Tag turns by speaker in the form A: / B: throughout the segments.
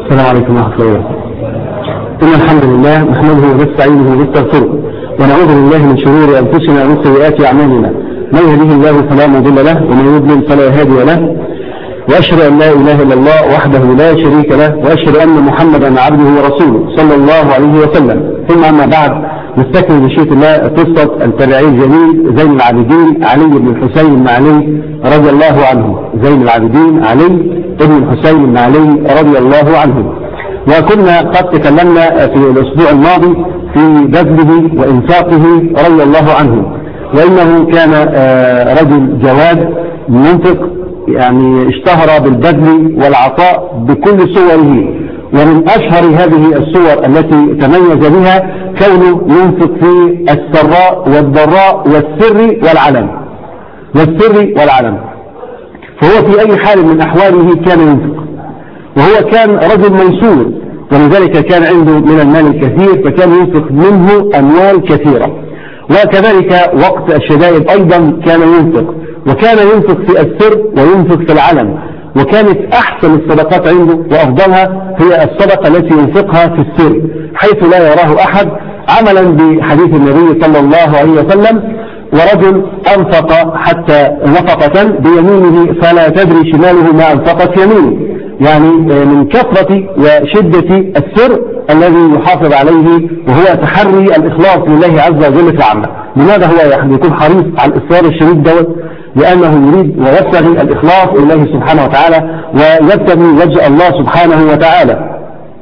A: السلام عليكم ورحمة الله وبركاته إن الحمد لله نحمده ونستعينه ونستغفره ونعوذ بالله من شرور أنفسنا ومن سيئات أعمالنا من يهده الله فلا مضل له ومن يضلل فلا هادي له وأشهد أن لا إله إلا الله وحده لا شريك له وأشهد أن محمدا عبده ورسوله صلى الله عليه وسلم ثم أما بعد نستكمل بشيء الله قصة التابعي الجليل زين العابدين علي بن الحسين بن علي رضي الله عنه زين العابدين علي بن الحسين بن علي رضي الله عنه وكنا قد تكلمنا في الأسبوع الماضي في بذله وإنفاقه رضي الله عنه وإنه كان رجل جواد منفق يعني اشتهر بالبذل والعطاء بكل صوره ومن أشهر هذه الصور التي تميز بها كونه ينفق في السراء والضراء والسر والعلم والسر والعلم فهو في أي حال من أحواله كان ينفق وهو كان رجل ميسور ولذلك كان عنده من المال الكثير فكان ينفق منه أموال كثيرة وكذلك وقت الشدائد أيضا كان ينفق وكان ينفق في السر وينفق في العلم وكانت أحسن الصدقات عنده وأفضلها هي الصدقة التي ينفقها في السر حيث لا يراه أحد عملا بحديث النبي صلى الله عليه وسلم ورجل أنفق حتى نفقة بيمينه فلا تدري شماله ما أنفقت يمينه يعني من كثرة وشدة السر الذي يحافظ عليه وهو تحري الإخلاص لله عز وجل في العمل لماذا هو يعني يكون حريص على الإصرار الشديد دوت لأنه يريد ويبتغي الإخلاص لله سبحانه وتعالى ويبتغي وجه الله سبحانه وتعالى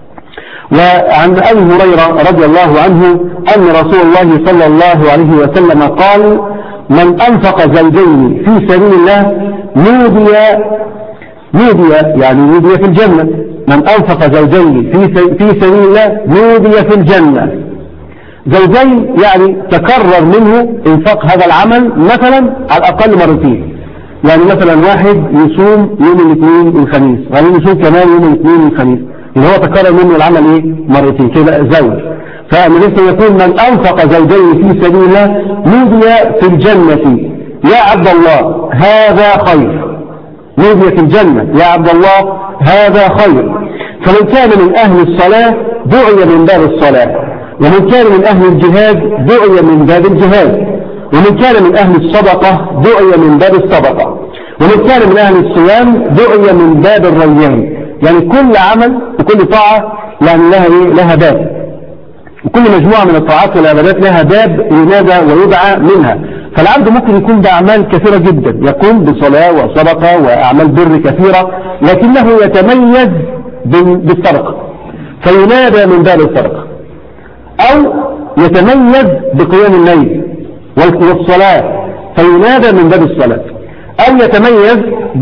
A: وعن أبي هريرة رضي الله عنه أن رسول الله صلى الله عليه وسلم قال من أنفق زوجين في سبيل الله نودي نودي يعني نودي في الجنة من أنفق زوجين في في سبيل الله نودي في الجنة زوجين يعني تكرر منه انفاق هذا العمل مثلا على الأقل مرتين يعني مثلا واحد يصوم يوم الاثنين والخميس وبعدين يصوم كمان يوم الاثنين والخميس اللي هو تكرر منه العمل ايه مرتين كده زوج فالنبي يقول من أنفق زوجين في سبيل الله نودي في الجنة يا عبد الله هذا خير نودي في الجنة يا عبد الله هذا خير فمن كان من أهل الصلاة دعي من باب الصلاة ومن كان من أهل الجهاد دعي من باب الجهاد ومن كان من أهل الصدقة دعي من باب الصدقة ومن كان من أهل الصيام دعي من باب الريان يعني كل عمل وكل طاعة يعني لها إيه؟ لها باب وكل مجموعة من الطاعات والعبادات لها باب ينادى ويدعى منها فالعبد ممكن يكون بأعمال كثيرة جدا يقوم بصلاة وصدقة وأعمال بر كثيرة لكنه يتميز بالسرقة فينادى من باب السرقة أو يتميز بقيام الليل والصلاة فينادى من باب الصلاة أو يتميز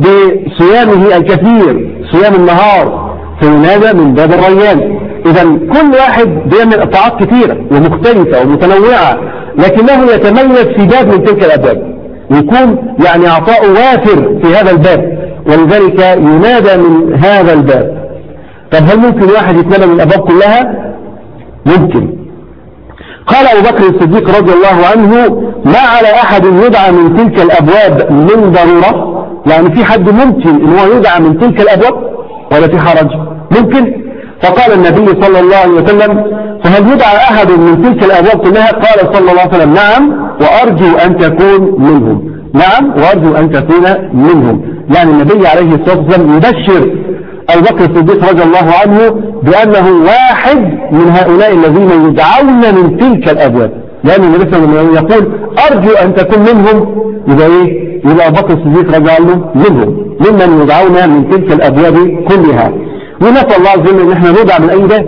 A: بصيامه الكثير صيام النهار فينادى من باب الريان إذا كل واحد بيعمل طاعات كثيرة ومختلفة ومتنوعة لكنه يتميز في باب من تلك الأبواب ويكون يعني عطاء وافر في هذا الباب ولذلك ينادى من هذا الباب طب هل ممكن واحد يتنادى من الأبواب كلها؟ ممكن قال أبو بكر الصديق رضي الله عنه ما على أحد يدعى من تلك الأبواب من ضرورة يعني في حد ممكن ان هو يدعى من تلك الأبواب ولا في حرج ممكن فقال النبي صلى الله عليه وسلم فهل يدعى أحد من تلك الأبواب كلها قال صلى الله عليه وسلم نعم وأرجو أن تكون منهم نعم وأرجو أن تكون منهم يعني النبي عليه الصلاة والسلام يبشر أبو بكر الصديق رضي الله عنه بأنه واحد من هؤلاء الذين يدعون من تلك الأبواب لأن النبي صلى الله عليه وسلم يقول أرجو أن تكون منهم يبقى إيه؟ يبقى أبو بكر الصديق رضي الله عنه منهم ممن يدعون من تلك الأبواب كلها ونسأل الله عز وجل أن احنا ندعى من أي باب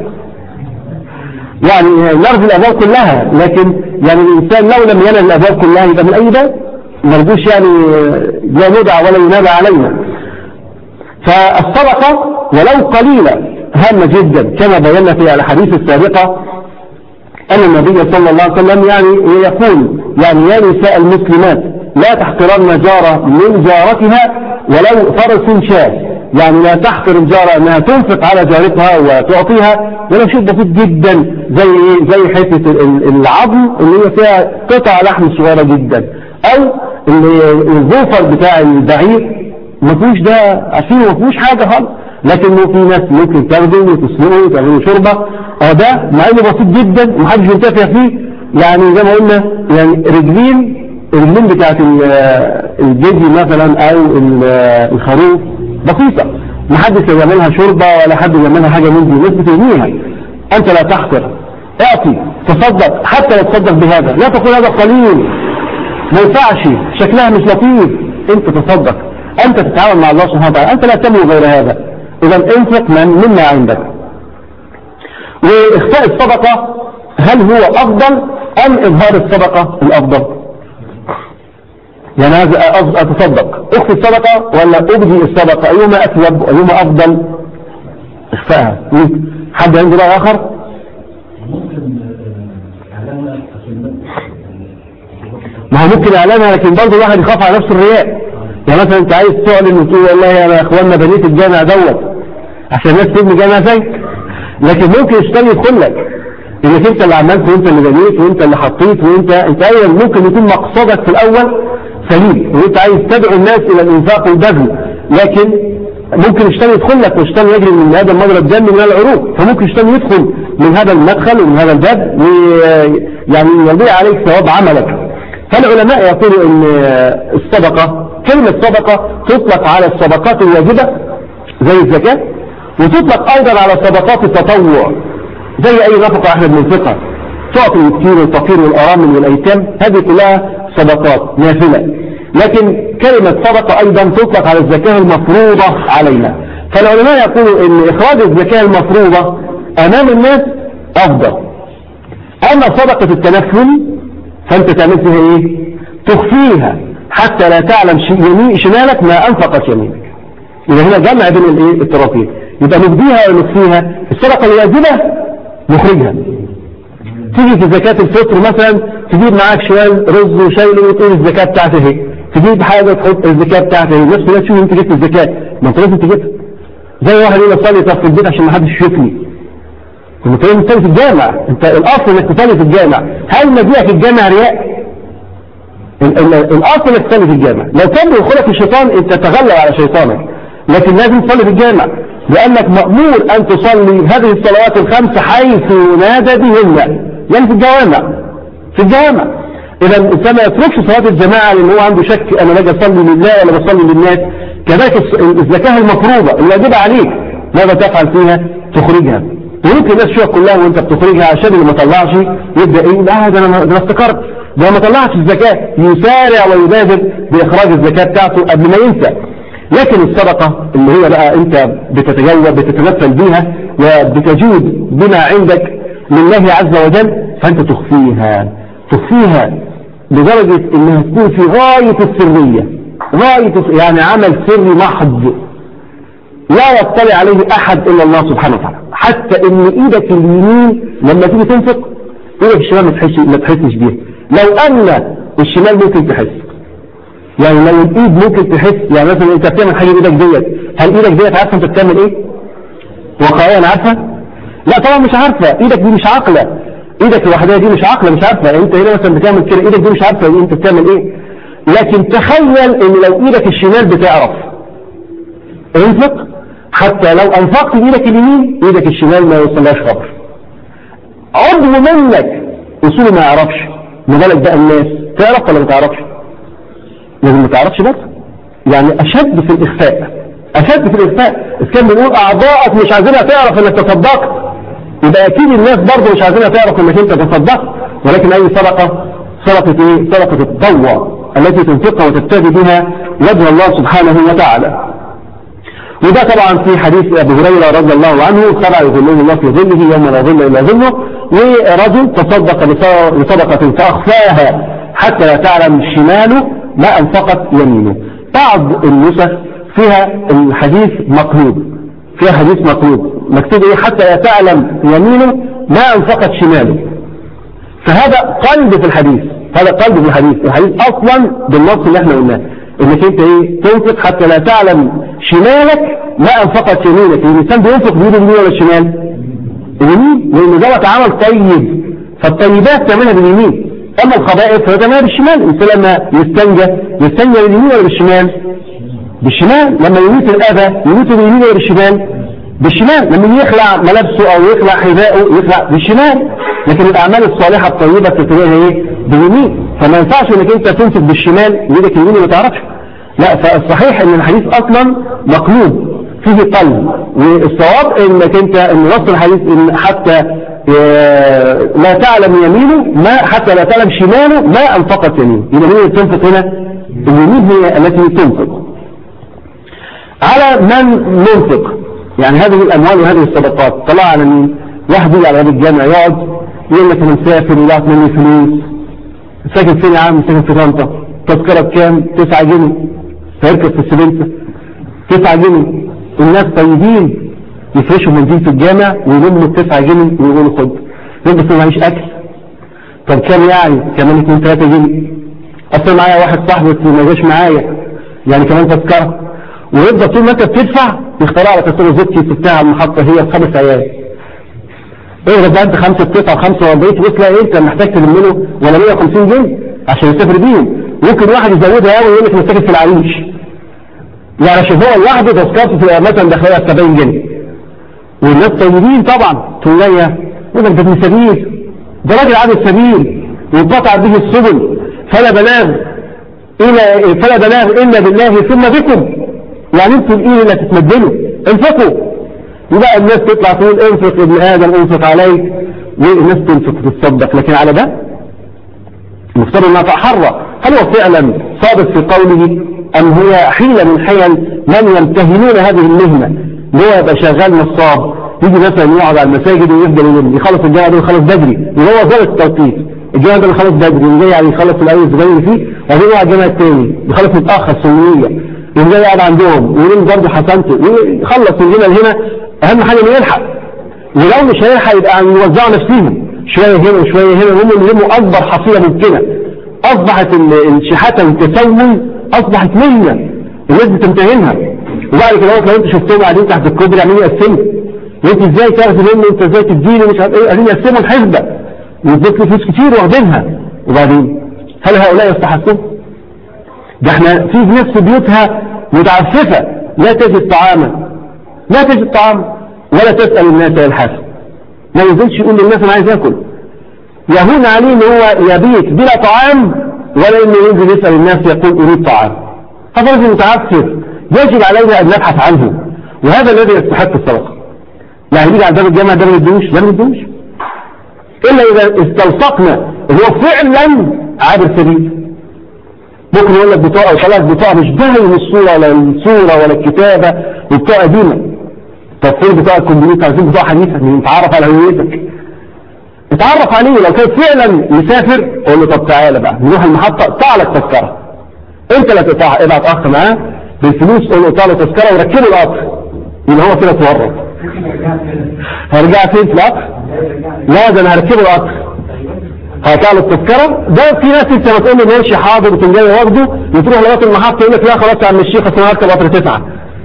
A: يعني نرجو الأبواب كلها لكن يعني الإنسان لو لم ينال الأبواب كلها يبقى من أي باب نرجوش يعني لا ندعى ولا ينادى علينا فالصدقة ولو قليلة هامة جدا كما بينا في الحديث السابقة أن النبي صلى الله عليه وسلم يعني يقول يعني يا نساء المسلمات لا تحقرن جارة من جارتها ولو فرس شاة يعني لا تحقر الجارة أنها تنفق على جارتها وتعطيها ولو شيء بسيط جدا زي زي حتة العظم اللي هي فيها قطع لحم صغيرة جدا أو الظفر بتاع البعير ما فيهوش ده عشان ما فيهوش حاجة خالص لكنه في ناس ممكن تاخده وتسلمه وتعمله شربة اه ده مع انه بسيط جدا ومحدش ينتفع فيه يعني زي ما قلنا يعني رجلين الرجلين بتاعت الجدي مثلا او الخروف بسيطة محدش يعملها شربة ولا حد يعملها حاجة من دي الناس بترميها انت لا تحقر اعطي تصدق حتى لو تصدق بهذا لا تقول هذا قليل ما ينفعش شكلها مش لطيف انت تصدق انت تتعامل مع الله سبحانه وتعالى انت لا تملك غير هذا اذا انفق من مما عندك واخفاء الصدقة هل هو افضل ام اظهار الصدقة الافضل يعني هذا اتصدق اخفي الصدقة ولا ابدي الصدقة ايهما اثوب وايهما افضل اخفاءها حد عنده رأي اخر ما هو ممكن اعلانها لكن برضه الواحد يخاف على نفسه الرياء يعني مثلا انت عايز تعلن وتقول والله انا يا اخواننا بنيت الجامع دوت عشان الناس تبني جامع زيك لكن ممكن الشيطان يدخل لك انك انت اللي عملت وانت اللي بنيت وانت اللي حطيت وانت انت ايضا ممكن يكون مقصدك في الاول سليم وانت عايز تدعو الناس الى الانفاق والبذل لكن ممكن الشيطان يدخل لك والشيطان يجري من هذا المجرى الدم من العروق فممكن الشيطان يدخل من هذا المدخل ومن هذا الباب يعني يضيع عليك ثواب عملك فالعلماء يقولوا ان الصدقة كلمة صدقة تطلق على الصدقات الواجبة زي الزكاة وتطلق ايضا على صدقات التطوع زي اي نفقة احنا بننفقها تعطي المسكين والفقير والارامل والايتام هذه كلها صدقات نافلة لكن كلمة صدقة ايضا تطلق على الزكاة المفروضة علينا فالعلماء يقولوا ان اخراج الزكاة المفروضة امام الناس افضل اما صدقة التنفل فانت تعمل فيها ايه تخفيها حتى لا تعلم يمين شمالك ما انفقت يمينك يبقى هنا جمع بين الايه الطرفين يبقى نفديها ونخفيها الصدقه الواجبه نخرجها تيجي في زكاة الفطر مثلا تجيب معاك شوال رز وشايل وتقول الزكاة بتاعتي اهي تجيب حاجة تحط الزكاة بتاعتي اهي الناس كلها تشوف انت جبت الزكاة ما انت لازم تجيبها زي واحد يقول صلي طب في البيت عشان ما حدش يشوفني انت لازم تصلي في الجامع انت الاصل انك تصلي في الجامع هل مجيئك الجامع رياء الاصل انك تصلي في الجامع لو كان بيدخلك الشيطان انت تغلب على شيطانك لكن لازم تصلي في الجامع لانك مأمور ان تصلي هذه الصلوات الخمس حيث نادى بهن يعني في الجوامع في الجامع اذا الانسان ما يتركش صلاه الجماعه لان هو عنده شك انا باجي اصلي لله ولا بصلي للناس كذلك الزكاه المفروضه الواجبه عليك ماذا تفعل فيها تخرجها ويمكن الناس شويه كلها وانت بتخرجها عشان اللي ما طلعش يبدا ايه لا ده انا ده افتكرت ده ما طلعش الزكاه يسارع ويبادر باخراج الزكاه بتاعته قبل ما ينسى لكن الصدقه اللي هي بقى انت بتتجول بتتمثل بيها وبتجود بما عندك لله عز وجل فانت تخفيها تخفيها لدرجه انها تكون في غايه السريه غايه يعني عمل سري محض لا يطلع عليه احد الا الله سبحانه وتعالى حتى ان ايدك اليمين لما تيجي تنفق ايدك الشمال ما تحسش ما تحسش بيها لو ان الشمال ممكن تحس يعني لو الايد ممكن تحس يعني مثلا انت بتعمل حاجه بايدك ديت هل ايدك ديت عارفه انت بتعمل ايه واقعيا عارفه لا طبعا مش عارفه ايدك دي مش عاقله ايدك لوحدها دي مش عاقله مش عارفه انت هنا مثلا بتعمل كده ايدك دي مش عارفه انت بتعمل ايه لكن تخيل ان لو ايدك الشمال بتعرف انفق حتى لو انفقت بايدك اليمين ايدك الشمال ما يوصلهاش خبر عضو منك اصوله ما يعرفش ما بالك بقى الناس تعرف ولا ما تعرفش لازم ما تعرفش بس يعني اشد في الاخفاء اشد في الاخفاء اذا كان بنقول اعضائك مش عايزينها تعرف انك تصدقت يبقى اكيد الناس برضه مش عايزينها تعرف انك انت تصدقت ولكن اي صدقه صدقه ايه صدقه التطوع التي تنفقها وتبتدي بها وجه الله سبحانه وتعالى وده طبعا في حديث أبو هريرة رضي الله عنه سبع يظلهم الله في ظله يوم لا ظل إلا ظله ورجل تصدق بصدقة فأخفاها حتى لا تعلم شماله ما أنفقت يمينه بعض النسخ فيها الحديث مقلوب فيها حديث مقلوب مكتوب ايه حتى لا تعلم يمينه ما أنفقت شماله فهذا قلب في الحديث هذا قلب في الحديث الحديث أصلا بالنص اللي احنا قلناه انك انت ايه تنفق حتى لا تعلم شمالك ما انفقت يمينك الانسان بينفق بيده اليمين ولا الشمال اليمين لان دوت عمل طيب فالطيبات تعملها باليمين اما الخبائث فتعملها بالشمال الانسان لما يستنجى يستنجى باليمين ولا بالشمال بالشمال لما يميت الاذى يميت باليمين ولا بالشمال بالشمال لما يخلع ملابسه او يخلع حذائه يخلع بالشمال لكن الاعمال الصالحة الطيبة تتجاهها ايه باليمين فما ينفعش انك انت تمسك بالشمال ايدك اليمين ما تعرفش لا فالصحيح ان الحديث اصلا مقلوب فيه قلب والصواب انك انت ان نص الحديث ان حتى لا تعلم يمينه ما حتى لا تعلم شماله ما انفقت يمينه يبقى مين تنفق هنا اليمين هي التي تنفق على من منفق يعني هذه الاموال وهذه الصدقات طلع على مين واحد يجي على هذا الجامع يقعد يقول لك انا مسافر وضاعت مني فلوس ساكن فين يا عم ساكن في طنطا تذكره بكام 9 جنيه فيركب في السبنسه 9 جنيه الناس طيبين يفرشوا منديل في الجامع ويلموا التسعة جنيه ويقولوا خد يقول بس معيش اكل طب كام يعني كمان 2 3 جنيه اصل معايا واحد صاحبي ما جاش معايا يعني كمان تذكره ويبقى طول ما انت بتدفع يخترع لك الصوره زوجتي بتاع المحطه هي بخمس عيال ايه ده انت خمسة قطع خمسة واربعين تبص لا انت محتاج تلم له ولا 150 جنيه عشان يسافر بيهم ممكن واحد يزودها قوي يقول لك مسافر في العريش يعني شوف هو لوحده تذكرته في مثلا داخلها 70 جنيه والناس طيبين طبعا تقول لي يقول لك ده ابن سبيل ده راجل عابد سبيل وانقطع به السبل فلا بلاغ إلى فلا بلاغ إلا بالله ثم بكم يعني انتوا الايه اللي هتتمدلوا انفقوا يبقى الناس تطلع تقول انفق ابن ادم انفق عليك والناس تنفق تتصدق لكن على ده المفترض انها تحرى هل هو فعلا صادق في قوله ام هي حيلة من حيل من يمتهنون هذه المهنة اللي هو يبقى شغال نصاب يجي مثلا يقعد على المساجد ويفضل يلم يخلص الجامعة ده يخلص بدري وهو ظابط التوقيت الجامعة ده يخلص بدري وجاي يعني يخلص الاول الصغير فيه وبعدين يقعد الجامعة الثاني يخلص متأخر سنية يبقى يقعد عندهم ويقول برضه حسنته ويخلص من هنا لهنا اهم حاجه انه يلحق ولو مش هيلحق يبقى يوزعوا نفسهم شويه هنا وشويه هنا هم يلموا اكبر حصيله ممكنه اصبحت الشحاته والتسول اصبحت مهنه الناس بتمتهنها وبعد كده لو انت شفتهم قاعدين تحت الكوبري عاملين يقسموا وانت ازاي تاخد منه انت ازاي تديني مش عارف ايه قاعدين يقسموا الحسبه ويدوك فلوس كتير واخدينها وبعدين هل هؤلاء يستحقون؟ ده احنا في ناس في بيوتها متعففة لا تجد طعاما لا تجد طعام ولا تسأل الناس يلحف ما ينزلش يقول للناس انا عايز اكل يهون عليه ان هو يبيت بلا طعام ولا انه ينزل يسأل الناس يقول اريد طعام هذا رجل متعفف يجب علينا ان نبحث عنه وهذا الذي يستحق الصدقه يعني يجي على باب الجامعة ده ما يدوش ده ما يدوش الا اذا استوثقنا ان هو فعلا عابر سبيل ممكن يقول لك بطاقة وخلاص بطاقة مش باين الصورة ولا الصورة ولا الكتابة وبطاقة قديمة طب فين بطاقة الكمبيوتر عايزين بطاقة حديثة نتعرف على هويتك اتعرف عليه لو كان فعلا مسافر قول له طب تعالى بقى نروح المحطة اقطع لك تذكرة انت اللي تقطع ابعت اخ معاه بالفلوس قول له اقطع له تذكرة وركبه القطر يبقى هو كده اتورط هرجع فين في القطر؟ لا ده انا هركبه القطر هقطع له التذكرة ده في ناس انت ما تقول له ماشي حاضر وتقوم جاي واخده وتروح لغايه المحطة يقول لك لا خلاص يا عم الشيخ اصل انا هركب قطر تسعة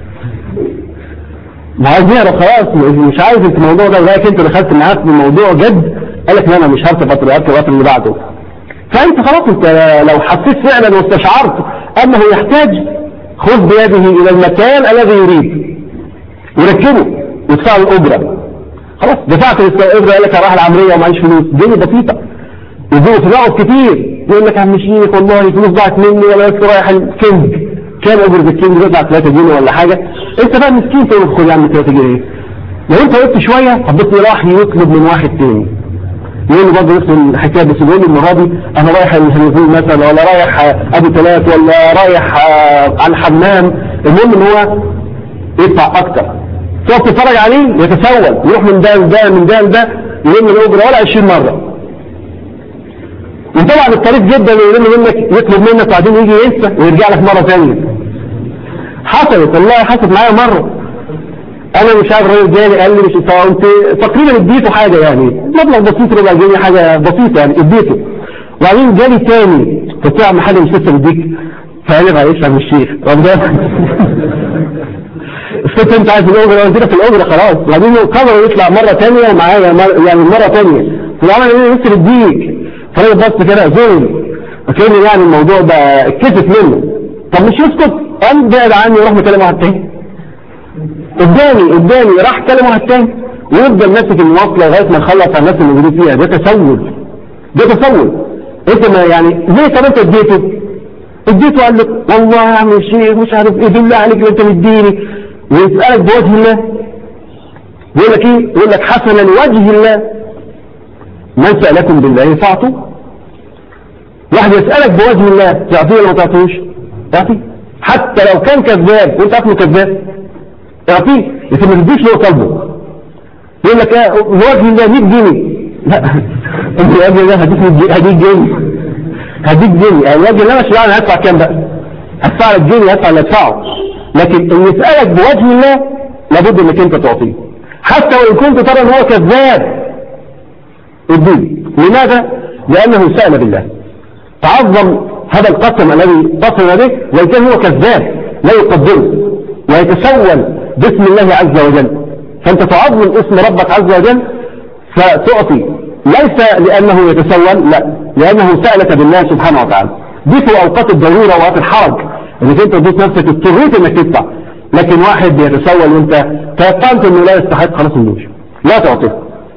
A: ما عايز يعرف خلاص مش عايز انت الموضوع ده لغايه انت دخلت معاه في الموضوع جد قال لك لا انا مش هركب قطر هركب قطر اللي بعده فانت خلاص انت لو حسيت فعلا واستشعرت انه يحتاج خذ بيده الى المكان الذي يريد وركبه وادفع له الاجره خلاص دفعت الاجره قال لك راح العمليه ومعيش فلوس الدنيا بسيطه يدوه تلاقوا كتير يقول لك يا عم شيخ والله الفلوس ضاعت مني ولا لسه رايح الكنج كام اجره الكنج بيطلع 3 جنيه ولا حاجه انت بقى مسكين تقول خد يا عم 3 جنيه لو انت وقفت شويه حبيت راح يطلب من واحد تاني يقول له برضه نفس الحكايه بس يقول لي المره دي انا رايح الهنزول مثلا ولا رايح ابو ثلاث ولا رايح على الحمام المهم ان هو يدفع اكتر تقعد تتفرج عليه يتسول يروح من ده لده من ده لده يلم الاجره ولا 20 مره وطبعا الطريق جدا يلم منك يطلب منك وبعدين يجي ينسى ويرجع لك مره ثانيه حصلت والله حصلت معايا مره انا مش عارف الراجل جالي قال لي مش انت تقريبا اديته حاجه يعني مبلغ بسيط ربع جنيه حاجه بسيطه يعني اديته وبعدين جالي تاني قلت له يا عم حاجه مش لسه بديك فقال لي معلش يا عم الشيخ الست انت عايز الاجره قلت لك الاجره خلاص وبعدين قرر يطلع مره ثانيه ومعايا يعني مره ثانيه فالعمل ايه لسه بديك فراجل بص كده ظلم فكان يعني الموضوع ده اتكسف منه طب مش يسكت قال بعد عني وراح مكلم واحد تاني اداني اداني راح كلم واحد تاني ويفضل ماسك المواصلة لغاية ما يخلص على الناس اللي موجودين فيها ده تسول ده تسول انت ما يعني ليه طب انت اديته اديته قال لك والله يا عم الشيخ مش عارف ايه بالله عليك انت مديني ويسألك بوجه الله يقول لك ايه يقول لك حسنا وجه الله من سألكم بالله فاعطوا واحد يسألك بوجه الله تعطيه ولا ما تعطيهوش تعطيه حتى لو كان كذاب وانت عارف كذاب اعطيه لكن ما تديش له طلبه يقول لك ايه بوجه الله 100 جنيه لا انت يا ابني هديك هديك جنيه هديك جنيه يعني وجه الله مش معنى هدفع كام بقى هدفع لك جنيه هدفع اللي ادفعه لكن اللي يسألك بوجه الله لابد انك انت تعطيه حتى وان كنت ترى ان هو كذاب الدين لماذا؟ لانه سأل بالله تعظم هذا القسم الذي قسم به وان كان هو كذاب لا يقدره ويتسول باسم الله عز وجل فانت تعظم اسم ربك عز وجل فتعطي ليس لانه يتسول لا لانه سألك بالله سبحانه وتعالى دي في اوقات الضرورة واوقات الحرج انك انت تدوس نفسك اضطريت انك تدفع لكن واحد بيتسول وانت توقعت انه لا يستحق خلاص النوش لا تعطيه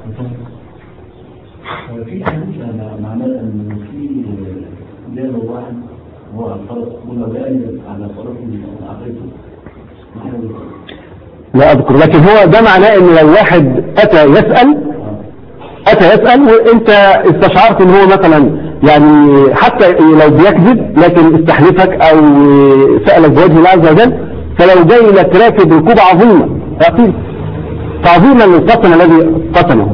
B: في حديث معناه ان في جاب واحد هو على الفرس ولو قال على فرس عقيدته
A: لا اذكر لكن هو ده معناه ان لو واحد اتى يسأل اتى يسأل وانت استشعرت ان هو مثلا يعني حتى لو بيكذب لكن استحلفك او سألك بوجه الله عز وجل فلو جاي لك راكب ركوب عظيمة اعطيه تعظيما للقسم الذي قسمه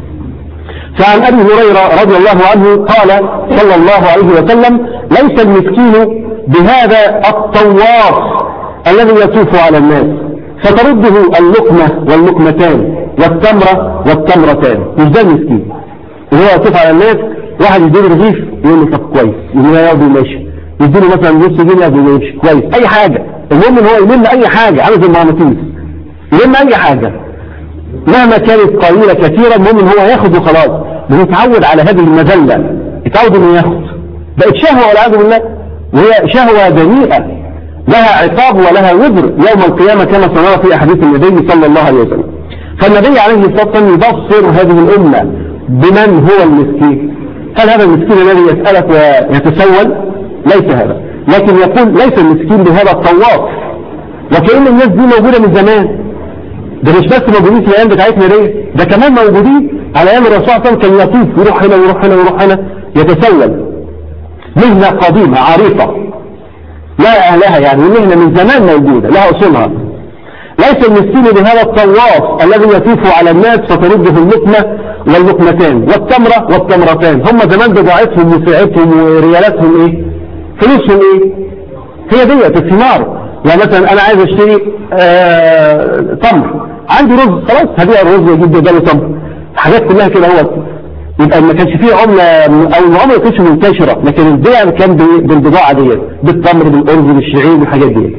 A: فعن أبي هريرة رضي الله عنه قال صلى الله عليه وسلم ليس المسكين بهذا الطواف الذي يطوف على الناس فترده اللقمة واللقمتان والتمرة والتمرتان مش ده المسكين وهو يطوف على الناس واحد يديله رغيف يقول له طب كويس يقول له ياخده ماشي يديله مثلا نص جنيه ياخده ماشي كويس اي حاجة المهم ان هو يلم اي حاجة عامل زي المغناطيس يلم اي حاجة مهما كانت قليلة كثيرة المهم ان هو ياخد وخلاص بنتعود على هذه المذلة يتعود انه ياخد بقت شهوة والعياذ بالله وهي شهوة دنيئة لها عقاب ولها وزر يوم القيامة كما سنرى في أحاديث النبي صلى الله عليه وسلم فالنبي عليه الصلاة والسلام يبصر هذه الأمة بمن هو المسكين هل هذا المسكين الذي يسألك ويتسول ليس هذا لكن يقول ليس المسكين بهذا الطواف وكأن الناس دي موجودة من زمان ده مش بس موجودين في الأيام بتاعتنا دي ده كمان موجودين على أيام الرسول صلى الله عليه وسلم كان يطوف يروح هنا ويروح هنا ويروح هنا يتسول مهنة قديمة عريقة لا أهلها يعني مهنة من زمان موجودة لها أصولها ليس المسكين بهذا الطواف الذي يطوف على الناس فترده اللقمة واللقمتان والتمرة والتمرتان هم زمان بضاعتهم وسعتهم وريالاتهم ايه فلوسهم ايه هي ديت الثمار يعني مثلا انا عايز اشتري آه تمر عندي رز خلاص هبيع الرز واجيب بداله تمر حاجات كلها كده هو يبقى ما كانش فيه عملة او العملة ما كانتش منتشرة لكن البيع كان بالبضاعة ديت بالتمر بالارز بالشعير بالحاجات ديت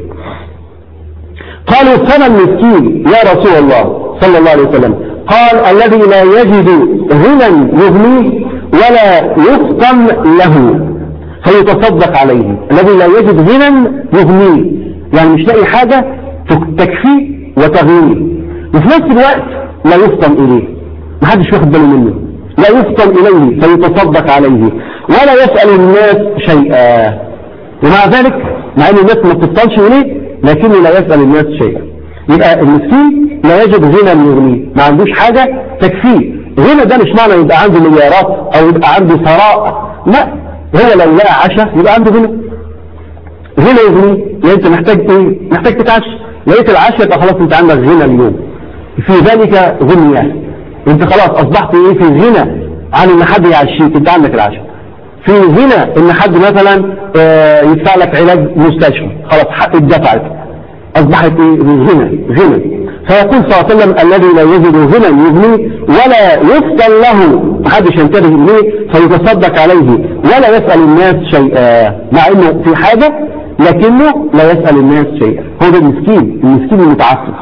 A: قالوا فما المسكين يا رسول الله صلى الله عليه وسلم قال الذي لا يجد غنى يغنيه ولا يفطن له فيتصدق عليه الذي لا يجد غنى يغنيه يعني مش لاقي حاجة تكفيه وتغنيه وفي نفس الوقت لا يفطن إليه محدش واخد باله منه لا يفطن إليه فيتصدق عليه ولا يسأل الناس شيئا ومع ذلك مع ان الناس ما بتفطنش إليه لكنه لا يسأل الناس شيئا يبقى المسكين لا يجد غنى يغنيه ما عندوش حاجة تكفيه غنى ده مش معنى يبقى عنده مليارات او يبقى عنده ثراء لا هو لو لقى عشاء يبقى عنده غنى غنى يغنيه يعني انت محتاج ايه محتاج تتعشى لقيت العشاء يبقى خلاص انت عندك غنى اليوم في ذلك غنية انت خلاص اصبحت ايه في غنى عن ان حد يعشيك انت عندك العشاء في غنى ان حد مثلا اه يدفع لك علاج مستشفى خلاص حق اتدفعت اصبحت ايه غنى غنى فيقول صلى الله عليه وسلم الذي لا يجد غنى يغنيه ولا يفضل له محدش ينتبه اليه فيتصدق عليه ولا يسأل الناس شيئا مع انه في حاجة لكنه لا يسأل الناس شيئا هو ده المسكين المسكين المتعفف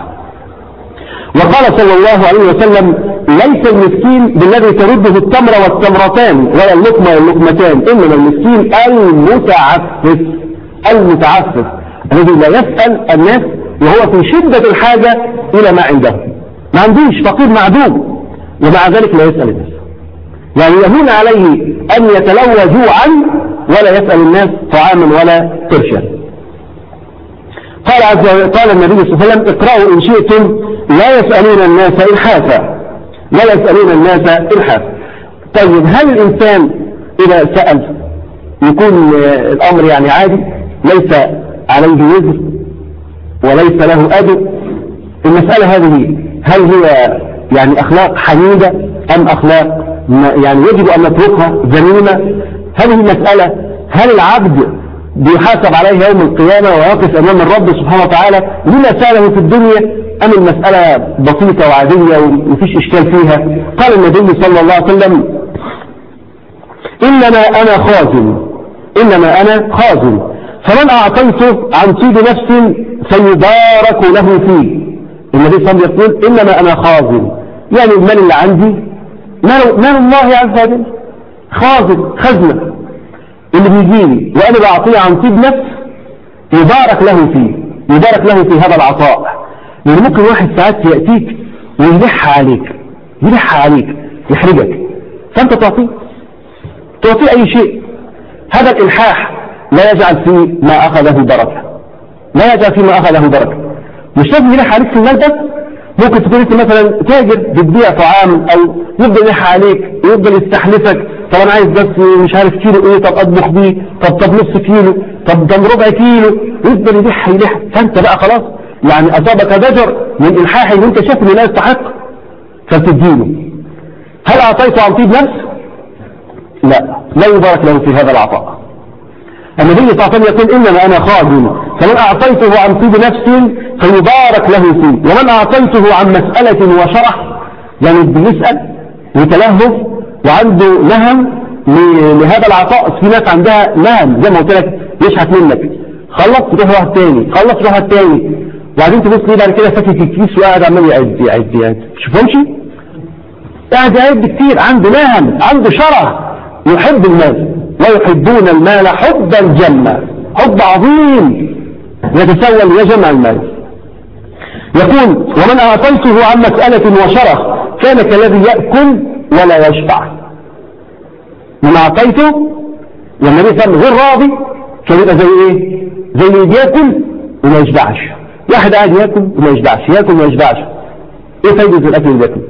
A: وقال صلى الله عليه وسلم ليس المسكين بالذي ترده التمر والتمرتان ولا اللقمة واللقمتان إنما المسكين المتعفف المتعفف الذي لا يسأل الناس وهو في شدة الحاجة إلى ما عنده ما عندوش فقير معدوم ومع ذلك لا يسأل الناس يعني يهون عليه أن يتلوى جوعا ولا يسأل الناس طعاما ولا قرشا قال عز وجل قال النبي صلى الله عليه وسلم اقرأوا إن شئتم لا يسألون الناس إلحافا لا يسألون الناس إلحافا طيب هل الإنسان إذا سأل يكون الأمر يعني عادي ليس عليه وزر وليس له أدب المسألة هذه هل هي يعني أخلاق حميدة أم أخلاق يعني يجب أن نتركها ذميمة هذه المسألة هل العبد بيحاسب عليه يوم القيامة ويقف أمام الرب سبحانه وتعالى لما سأله في الدنيا أم المسألة بسيطة وعادية ومفيش إشكال فيها قال النبي صلى الله عليه وسلم إنما أنا خازن إنما أنا خازن فمن أعطيته عن طيب نفس فيبارك له فيه النبي صلى الله عليه وسلم يقول إنما أنا خازن يعني المال اللي عندي مال, مال الله عز وجل خازن خزنة اللي بيجيني وأنا بعطيه عن طيب نفس يبارك له فيه يبارك له في هذا العطاء لأن ممكن واحد ساعات يأتيك ويلح عليك يلح عليك يحرجك فأنت تعطيه تعطيه أي شيء هذا الإلحاح لا يجعل في ما أخذه بركة لا يجعل فيما أخذه بركة مش لازم يلح عليك في المال بس ممكن تكون انت مثلا تاجر بتبيع طعام او يفضل يلح عليك يفضل يستحلفك طب انا عايز بس مش عارف كيلو ايه طب اطبخ بيه طب طب نص كيلو طب ده ربع كيلو يفضل يلح يلح فانت بقى خلاص يعني اصابك ضجر من الحاح اللي انت شايف انه لا يستحق فبتديله هل اعطيته عن طيب نفس؟ لا لا يبارك له في هذا العطاء النبي صلى الله عليه وسلم يقول إنما أنا خادم فمن أعطيته عن طيب نفس فيبارك له فيه ومن أعطيته عن مسألة وشرح يعني بيسأل وتلهف وعنده نهم لهذا العطاء في ناس عندها نهم زي ما قلت لك يشحت منك خلص تروح واحد تاني خلص تروح واحد تاني وبعدين تبص ليه بعد كده فاتك الكيس وقاعد عمال يعد يعد يعد تشوفهمش قاعد يعد كتير عنده نهم عنده شرف يحب المال ويحبون المال حبا جما حب عظيم يتسول يجمع المال يقول ومن أعطيته عن مسألة وشرف كان كالذي يأكل ولا يشبع من أعطيته والنبي صلى الله عليه وسلم غير راضي كان يبقى زي ايه زي اللي بياكل وما يشبعش واحد قاعد ياكل وما يشبعش ياكل وما يشبعش ايه فايدة الاكل اللي بياكل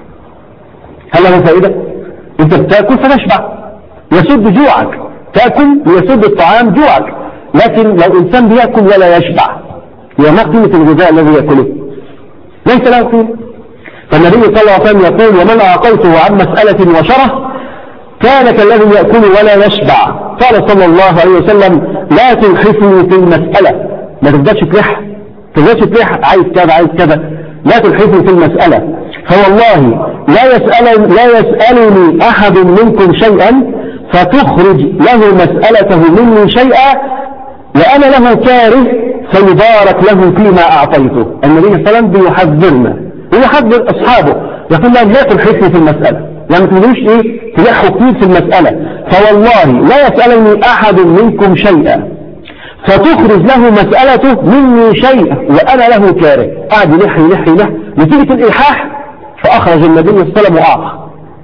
A: هل له فائدة انت بتاكل فتشبع يسد جوعك تاكل ويسد الطعام جوعك لكن لو انسان بياكل ولا يشبع هي ما قيمة الغذاء الذي يأكله ليس له قيمة فالنبي صلى الله عليه وسلم يقول ومن أعطيته عن مسألة وشره كان كالذي يأكل ولا يشبع قال صلى الله عليه وسلم لا تلحفني في المسألة ما تقدرش تلح تقدرش تلح عايز كذا عايز كذا لا تلحفني في المسألة فوالله لا يسأل لا يسألني أحد منكم شيئا فتخرج له مسألته مني شيئا وأنا له كاره فيبارك له فيما أعطيته النبي صلى الله عليه وسلم بيحذرنا ويحذر أصحابه يقول لهم لا تلحفني في المسألة يعني ما تقولوش ايه تلحوا كتير في المسألة فوالله لا يسألني أحد منكم شيئا فتخرج له مسألته مني شيئا وأنا له كاره قاعد يلح يلح يلح نتيجة الإلحاح فأخرج النبي صلى الله عليه وسلم وأعطى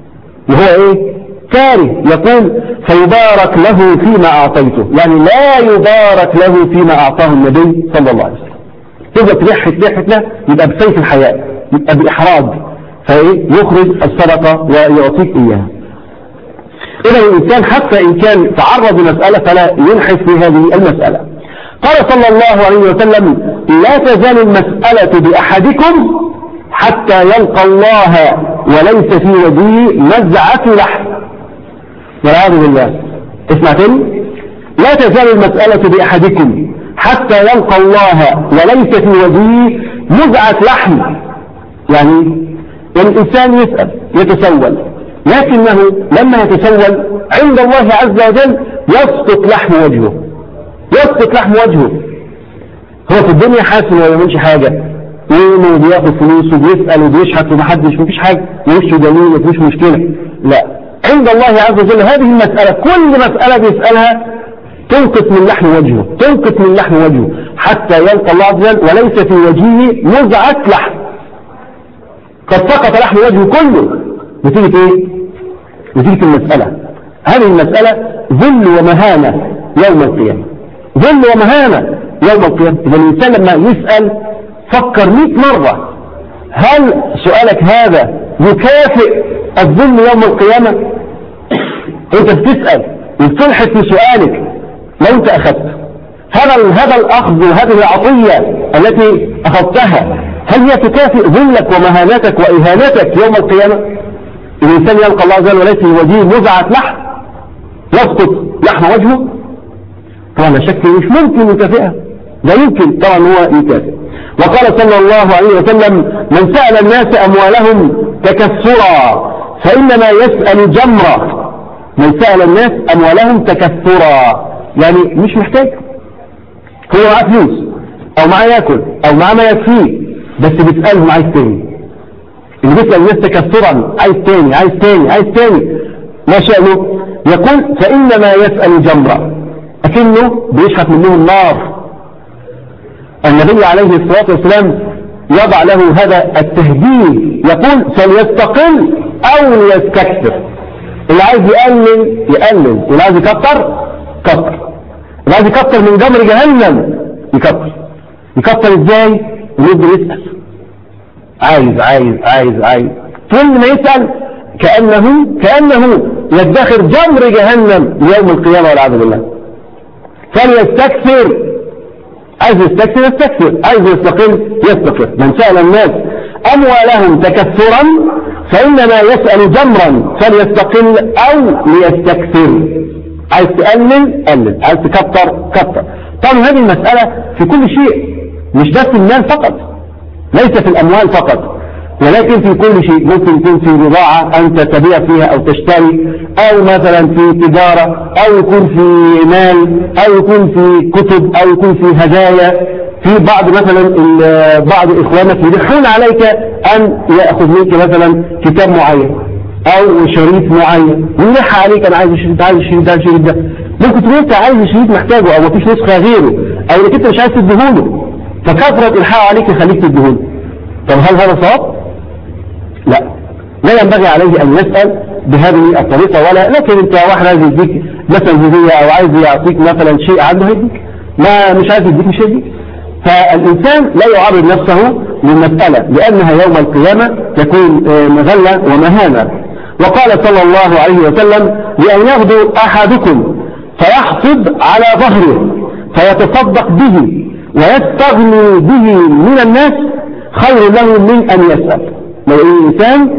A: وهو ايه كاره يقول فيبارك له فيما أعطيته يعني لا يبارك له فيما أعطاه النبي صلى الله عليه وسلم تبقى تلح تلح تلح يبقى بسيف الحياة يبقى بإحراج فيخرج الصدقة ويعطيك إياها إذا الإنسان حتى إن كان تعرض لمسألة فلا ينحف في هذه المسألة قال صلى الله عليه وسلم لا تزال المسألة بأحدكم حتى يلقى الله وليس في وجهه مزعة لحم والعياذ بالله اسمع تاني لا تزال المسألة بأحدكم حتى يلقى الله وليس في وجهه مزعة لحم يعني الإنسان يسأل يتسول لكنه لما يتسول عند الله عز وجل يسقط لحم وجهه يسقط لحم وجهه هو في الدنيا حاسس ما يعملش حاجة يوم وبياخد فلوس وبيسأل وبيشحت ومحدش مفيش حاجة ووشه جميل مفيش مشكلة لا عند الله عز وجل هذه المسألة كل مسألة بيسألها تنقص من لحم وجهه تنقص من لحم وجهه حتى يلقى الله عز وجل وليس في وجهه مزعة لحم قد سقط لحم وجهه كله نتيجة ايه نتيجة المسألة هذه المسألة ذل ومهانة يوم القيامة ذل ومهانة يوم القيامة إذا الإنسان لما يسأل فكر مئة مرة هل سؤالك هذا يكافئ الذل يوم القيامة انت بتسأل وتلحق في سؤالك لو انت اخذت هذا هذا الاخذ وهذه العطية التي اخذتها هل هي تكافئ ذلك ومهانتك واهانتك يوم القيامة الانسان يلقى الله عز وجل وليس في وجهه مزعة لحم يسقط لحم وجهه طبعا لا شك مش ممكن يكافئها لا يمكن طبعا هو يكافئ وقال صلى الله عليه وسلم من سأل الناس أموالهم تكثرا فإنما يسأل جمرة من سأل الناس أموالهم تكثرا يعني مش محتاج هو معاه فلوس أو معاه يأكل أو معاه ما يكفيه بس بيسألهم عايز تاني اللي بيسأل الناس تكثرا عايز تاني عايز تاني عايز تاني ما شأنه يقول فإنما يسأل جمرة أكنه بيشحت منه النار النبي عليه الصلاة والسلام يضع له هذا التهديد يقول فليستقل أو ليستكثر اللي عايز يقلل يقلل واللي عايز يكتر كتر اللي عايز يكتر من جمر جهنم يكتر يكتر ازاي ويبدأ يسأل عايز عايز عايز عايز كل ما يسأل كأنه كأنه يدخر جمر جهنم ليوم القيامة والعياذ بالله فليستكثر عايز يستكثر يستكثر عايز يستقل يستقل من سأل الناس أموالهم تكثرا فإنما يسأل جمرا فليستقل أو ليستكثر عايز تقلل قلل عايز تكتر كتر طبعا هذه المسألة في كل شيء مش بس المال فقط ليس في الأموال فقط ولكن في كل شيء ممكن يكون في بضاعة أنت تبيع فيها أو تشتري أو مثلا في تجارة أو يكون في مال أو يكون في كتب أو يكون في هدايا في بعض مثلا بعض إخوانك يدخلون عليك أن يأخذ منك مثلا كتاب معين أو شريط معين ويلح عليك أنا عايز الشريط عايز الشريط ده الشريط ده ممكن تكون أنت عايز الشريط محتاجه أو مفيش نسخة غيره أو إنك أنت مش عايز تديهوله فكثرة الحاق عليك يخليك تديهوله طب هل هذا صواب؟ لا لا ينبغي عليه أن يسأل بهذه الطريقة ولا لكن انت واحد عايز يديك مثلا هدية او عايز يعطيك مثلا شيء عنده هيديك ما مش عايز يديك مش هيديك فالإنسان لا يعرض نفسه للمسألة لأنها يوم القيامة تكون مغلة ومهانة وقال صلى الله عليه وسلم لأن يغدو أحدكم فيحصد على ظهره فيتصدق به ويستغني به من الناس خير له من أن يسأل لو الإنسان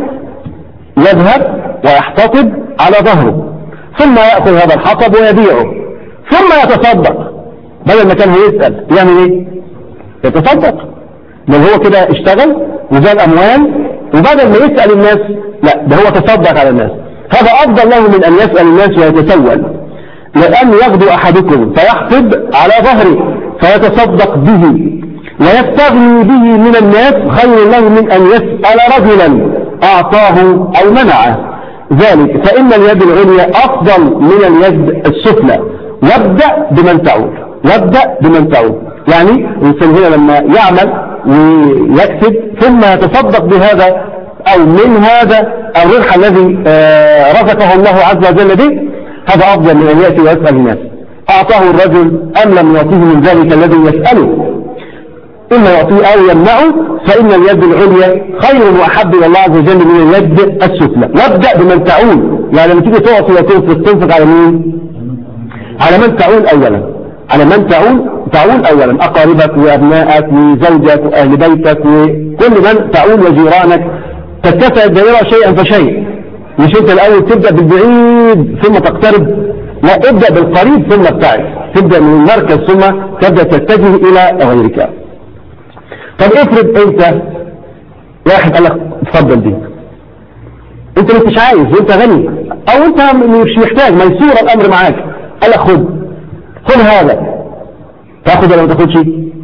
A: يذهب ويحتطب على ظهره ثم يأخذ هذا الحطب ويبيعه ثم يتصدق بدل ما كان هيسأل يعمل ايه يتصدق بل هو كده اشتغل وزال أموال وبدل ما يسأل الناس لا ده هو تصدق على الناس هذا أفضل له من أن يسأل الناس ويتسول لأن يغدو أحدكم فيحطب على ظهره فيتصدق به ويستغني به من الناس خير له من أن يسأل رجلا أعطاه أو منعه ذلك فإن اليد العليا أفضل من اليد السفلى وابدأ بمن تعود وابدأ بمن تعود يعني الإنسان هنا لما يعمل ويكسب ثم يتصدق بهذا أو من هذا الربح الذي رزقه الله عز وجل به هذا أفضل من أن يأتي ويسأل الناس أعطاه الرجل أم لم يعطيه من ذلك الذي يسأله إما يعطيه أو يمنعه فإن اليد العليا خير وأحب إلى الله عز وجل من اليد السفلى وابدأ بمن تعول يعني لما تيجي تعطي وتنفق تنفق على مين؟ على من تعول أولا على من تعول تعول أولا أقاربك وأبنائك وزوجك وأهل بيتك وكل من تعول وجيرانك تتسع الدائرة شيئا فشيء مش أنت الأول تبدأ بالبعيد ثم تقترب لا ابدأ بالقريب ثم ابتعد تبدأ من المركز ثم تبدأ تتجه إلى غيرك طب افرض انت واحد قال لك اتفضل دي انت مش عايز وانت غني او انت مش محتاج ميسور الامر معاك قال لك خد خد هذا تاخد ولا ما تاخدش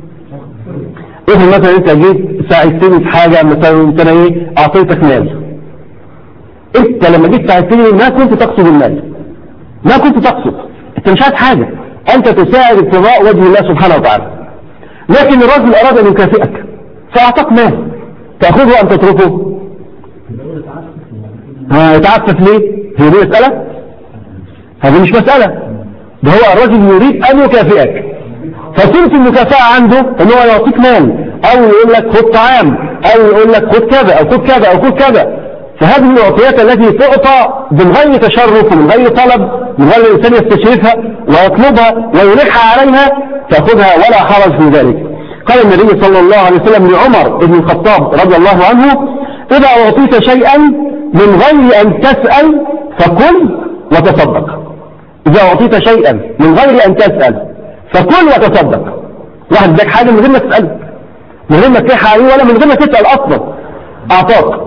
A: افرض مثلا انت جيت ساعدتني في حاجه مثلا انت انا ايه اعطيتك مال انت لما جيت ساعدتني ما كنت تقصد المال ما كنت تقصد انت مش عايز حاجه انت تساعد ابتغاء وجه الله سبحانه وتعالى لكن الرجل أراد أن يكافئك فأعطاك مال تأخذه أم تتركه هيتعفف ليه هي دي مسألة هذه مش مسألة ده هو الرجل يريد أن يكافئك فصورة المكافأة عنده ان هو يعطيك مال او يقول لك خد طعام او يقول لك خد كذا او خد كذا او خد كذا فهذه الوصيات التي تعطى من غير تشرف ومن غير طلب من غير الإنسان يستشرفها ويطلبها ويلح عليها تأخذها ولا حرج في ذلك قال النبي صلى الله عليه وسلم لعمر بن الخطاب رضي الله عنه إذا أعطيت شيئا من غير أن تسأل فكل وتصدق إذا أعطيت شيئا من غير أن تسأل فكل وتصدق واحد اداك حاجة من غير ما تسأل من غير ما تلح عليه ولا من غير ما تسأل أصلا أعطاك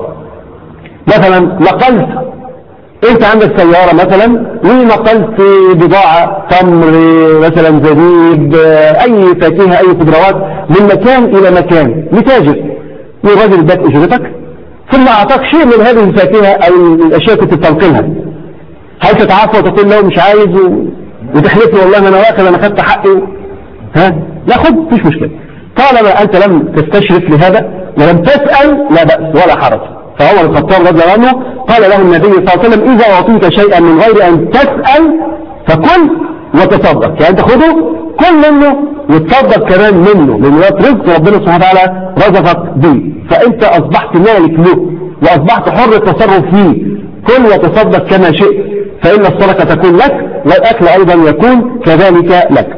A: مثلا نقلت انت عندك سيارة مثلا ونقلت بضاعة تمر مثلا زبيب اي فاكهة اي خضروات من مكان الى مكان لتاجر والراجل اداك اجرتك ثم اعطاك شيء من هذه الفاكهة او الاشياء كنت تنقلها هل تتعافى وتقول له مش عايز و... وتحلف له والله انا واخد انا خدت حقي ها لا خد مش مشكلة طالما انت لم تستشرف لهذا ولم تسأل لا بأس ولا حرج فعمر الخطاب رضي الله عنه قال له النبي صلى الله عليه وسلم إذا أعطيت شيئا من غير أن تسأل فكل وتصدق يعني تاخده كل منه وتصدق كمان منه لأن ده رزق ربنا سبحانه وتعالى رزقك به فأنت أصبحت مالك له وأصبحت حر التصرف فيه كل وتصدق كما شئت فإن الصدقة تكون لك والأكل أيضا يكون كذلك لك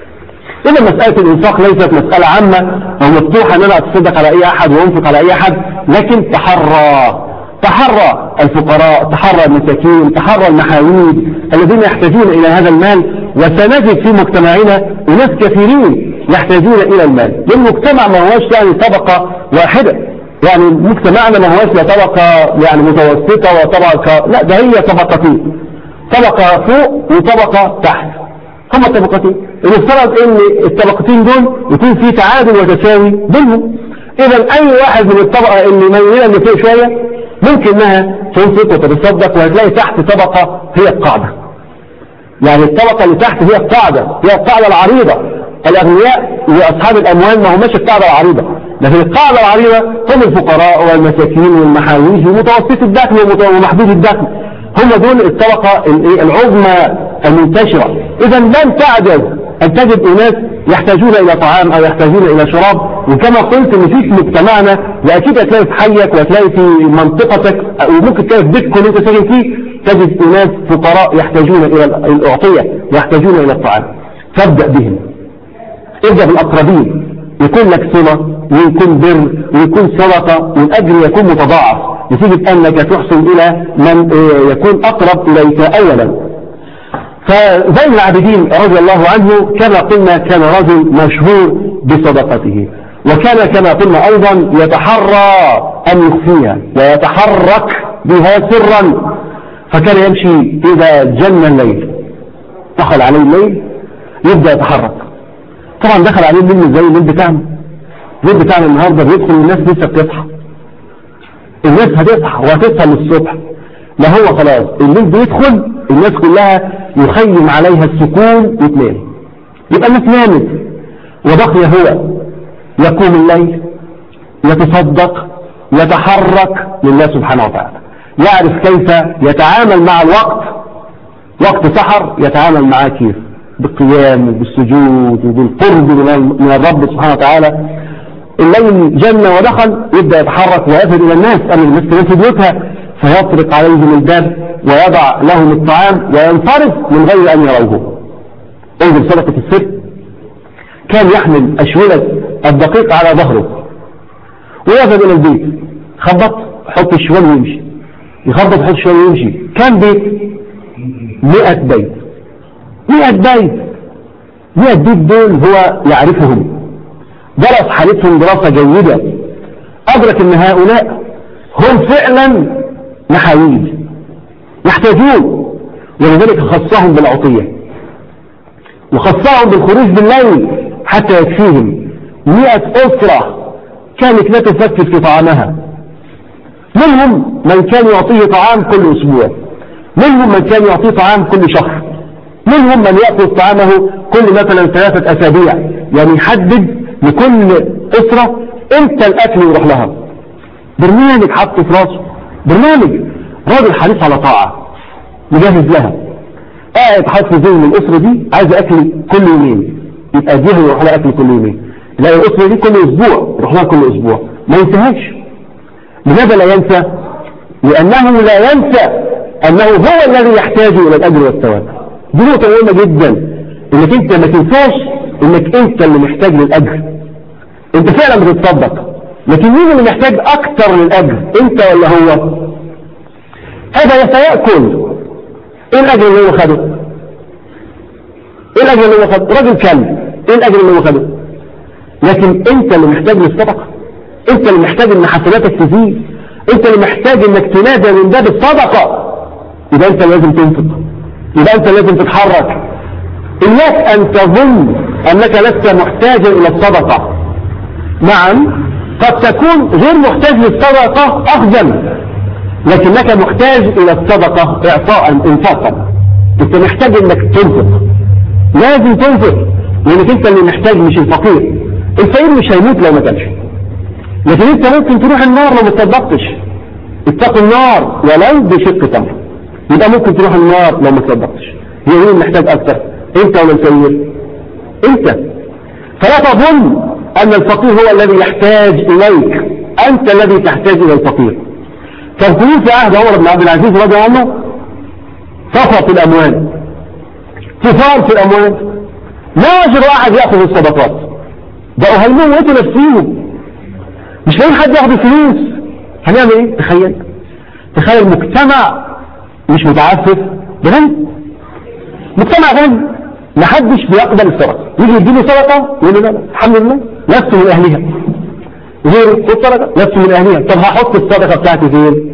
A: إذا مسألة الإنفاق ليست مسألة عامة أو مفتوحة أن أنا أتصدق على أي أحد وأنفق على أي أحد لكن تحرى تحرى الفقراء تحرى المساكين تحرى المحاويج الذين يحتاجون إلى هذا المال وسنجد في مجتمعنا أناس كثيرين يحتاجون إلى المال للمجتمع ما هوش يعني طبقة واحدة يعني مجتمعنا ما هوش لا طبقة يعني متوسطة وطبقة لا ده هي طبقتين طبقة فوق وطبقة تحت هما طبقتين المفترض ان الطبقتين دول يكون في تعادل وتساوي بينهم اذا اي واحد من الطبقة اللي ميلة اللي فوق شوية ممكن انها تنفق وتتصدق وهتلاقي تحت طبقة هي القاعدة يعني الطبقة اللي تحت هي القاعدة هي القاعدة العريضة الاغنياء واصحاب الاموال ما هماش القاعدة العريضة لكن القاعدة العريضة هم الفقراء والمساكين والمحاويج ومتوسط الدخل ومحدود الدخل هم دول الطبقة العظمى المنتشرة اذا لن تعجز ان تجد اناس يحتاجون الى طعام او يحتاجون الى شراب وكما قلت ان في مجتمعنا واكيد هتلاقي في حيك وهتلاقي في منطقتك وممكن تلاقي في بيتكم اللي انت ساكن فيه تجد اناس فقراء يحتاجون الى الاعطية ويحتاجون الى الطعام فابدأ بهم ابدأ بالاقربين يكون لك صلة ويكون بر ويكون صدقة والاجر يكون متضاعف نتيجة انك تحسن الى من يكون اقرب اليك اولا فزين العابدين رضي الله عنه كما قلنا كان رجل مشهور بصدقته وكان كما قلنا أيضا يتحرى أن يخفيها ويتحرك بها سرا فكان يمشي إذا جن الليل دخل عليه الليل يبدأ يتحرك طبعا دخل عليه الليل زي الليل بتاعنا الليل بتاعنا النهاردة بيدخل الناس لسه بتصحى الناس هتصحى وهتصحى للصبح لا هو خلاص الليل بيدخل الناس كلها يخيم عليها السكون وتنام يبقى الناس نامت وبقي هو يقوم الليل يتصدق يتحرك لله سبحانه وتعالى يعرف كيف يتعامل مع الوقت وقت سحر يتعامل معاه كيف بالقيام وبالسجود وبالقرب من الرب سبحانه وتعالى الليل جن ودخل يبدأ يتحرك ويذهب إلى الناس قبل الناس تنام في بيوتها فيطرق عليهم الباب ويضع لهم الطعام وينصرف من غير أن يروه انظر صدقة السر كان يحمل أشولة الدقيق على ظهره ويذهب إلى البيت خبط حط الشوال ويمشي يخبط حط الشوال ويمشي كم بيت مئة بيت مئة بيت مئة بيت دول هو يعرفهم درس حالتهم دراسة جيدة أدرك أن هؤلاء هم فعلا محاويج يحتاجون ولذلك خصهم بالعطية وخصهم بالخروج بالليل حتى يكفيهم مئة أسرة كانت لا تفكر في طعامها منهم من كان يعطيه طعام كل أسبوع منهم من كان يعطيه طعام كل شهر منهم من يأخذ طعامه كل مثلا ثلاثة أسابيع يعني يحدد لكل أسرة امتى الأكل يروح لها برنامج حط في راسه برنامج راجل حريص على طاعة مجهز لها قاعد حاطط في ذهن الأسرة دي عايز أكل كل يومين يبقى دي يروح لها أكل كل يومين لا الأسرة دي كل أسبوع يروح لها كل أسبوع ما ينساهاش لماذا لا ينسى؟ لأنه لا ينسى أنه هو الذي يحتاج إلى الأجر والثواب دي نقطة مهمة جدا إنك أنت ما تنساش إنك أنت اللي محتاج للأجر أنت فعلا بتتصدق لكن مين اللي محتاج أكتر للأجر أنت ولا هو؟ هذا سيأكل ايه الاجر اللي هو خده ايه الاجر اللي هو خده راجل كلب ايه الاجر اللي هو خده لكن انت اللي محتاج للصدقه انت اللي محتاج ان حسناتك تزيد انت اللي محتاج انك تنادى من باب الصدقه يبقى انت لازم تنفق يبقى انت لازم تتحرك اياك ان تظن انك لست محتاجا الى الصدقه نعم قد تكون غير محتاج للصدقه اخذا لكنك محتاج الى الصدقة اعطاء انفاقا انت محتاج انك تنفق لازم تنفق لانك انت اللي محتاج مش الفقير الفقير مش هيموت لو ما كانش لكن انت ممكن تروح النار لو ما تصدقتش اتقوا النار ولو بشق تمر يبقى ممكن تروح النار لو ما تصدقتش هي مين محتاج اكتر انت ولا الفقير انت فلا تظن ان الفقير هو الذي يحتاج اليك انت الذي تحتاج الى الفقير تذكرون في عهد عمر بن عبد العزيز رضي الله عنه صفى في الأموال كفار في الأموال لا يجر أحد يأخذ الصدقات بقوا هيموتوا نفسيهم مش لاقيين حد ياخد الفلوس هنعمل ايه تخيل تخيل مجتمع مش متعفف بغني مجتمع غني محدش بيقبل الصدقه يجي يديله صدقه يقول له لا الحمد لله لست من اهلها غير الصدقة لست من أهلها طب هحط الصدقة بتاعتي فين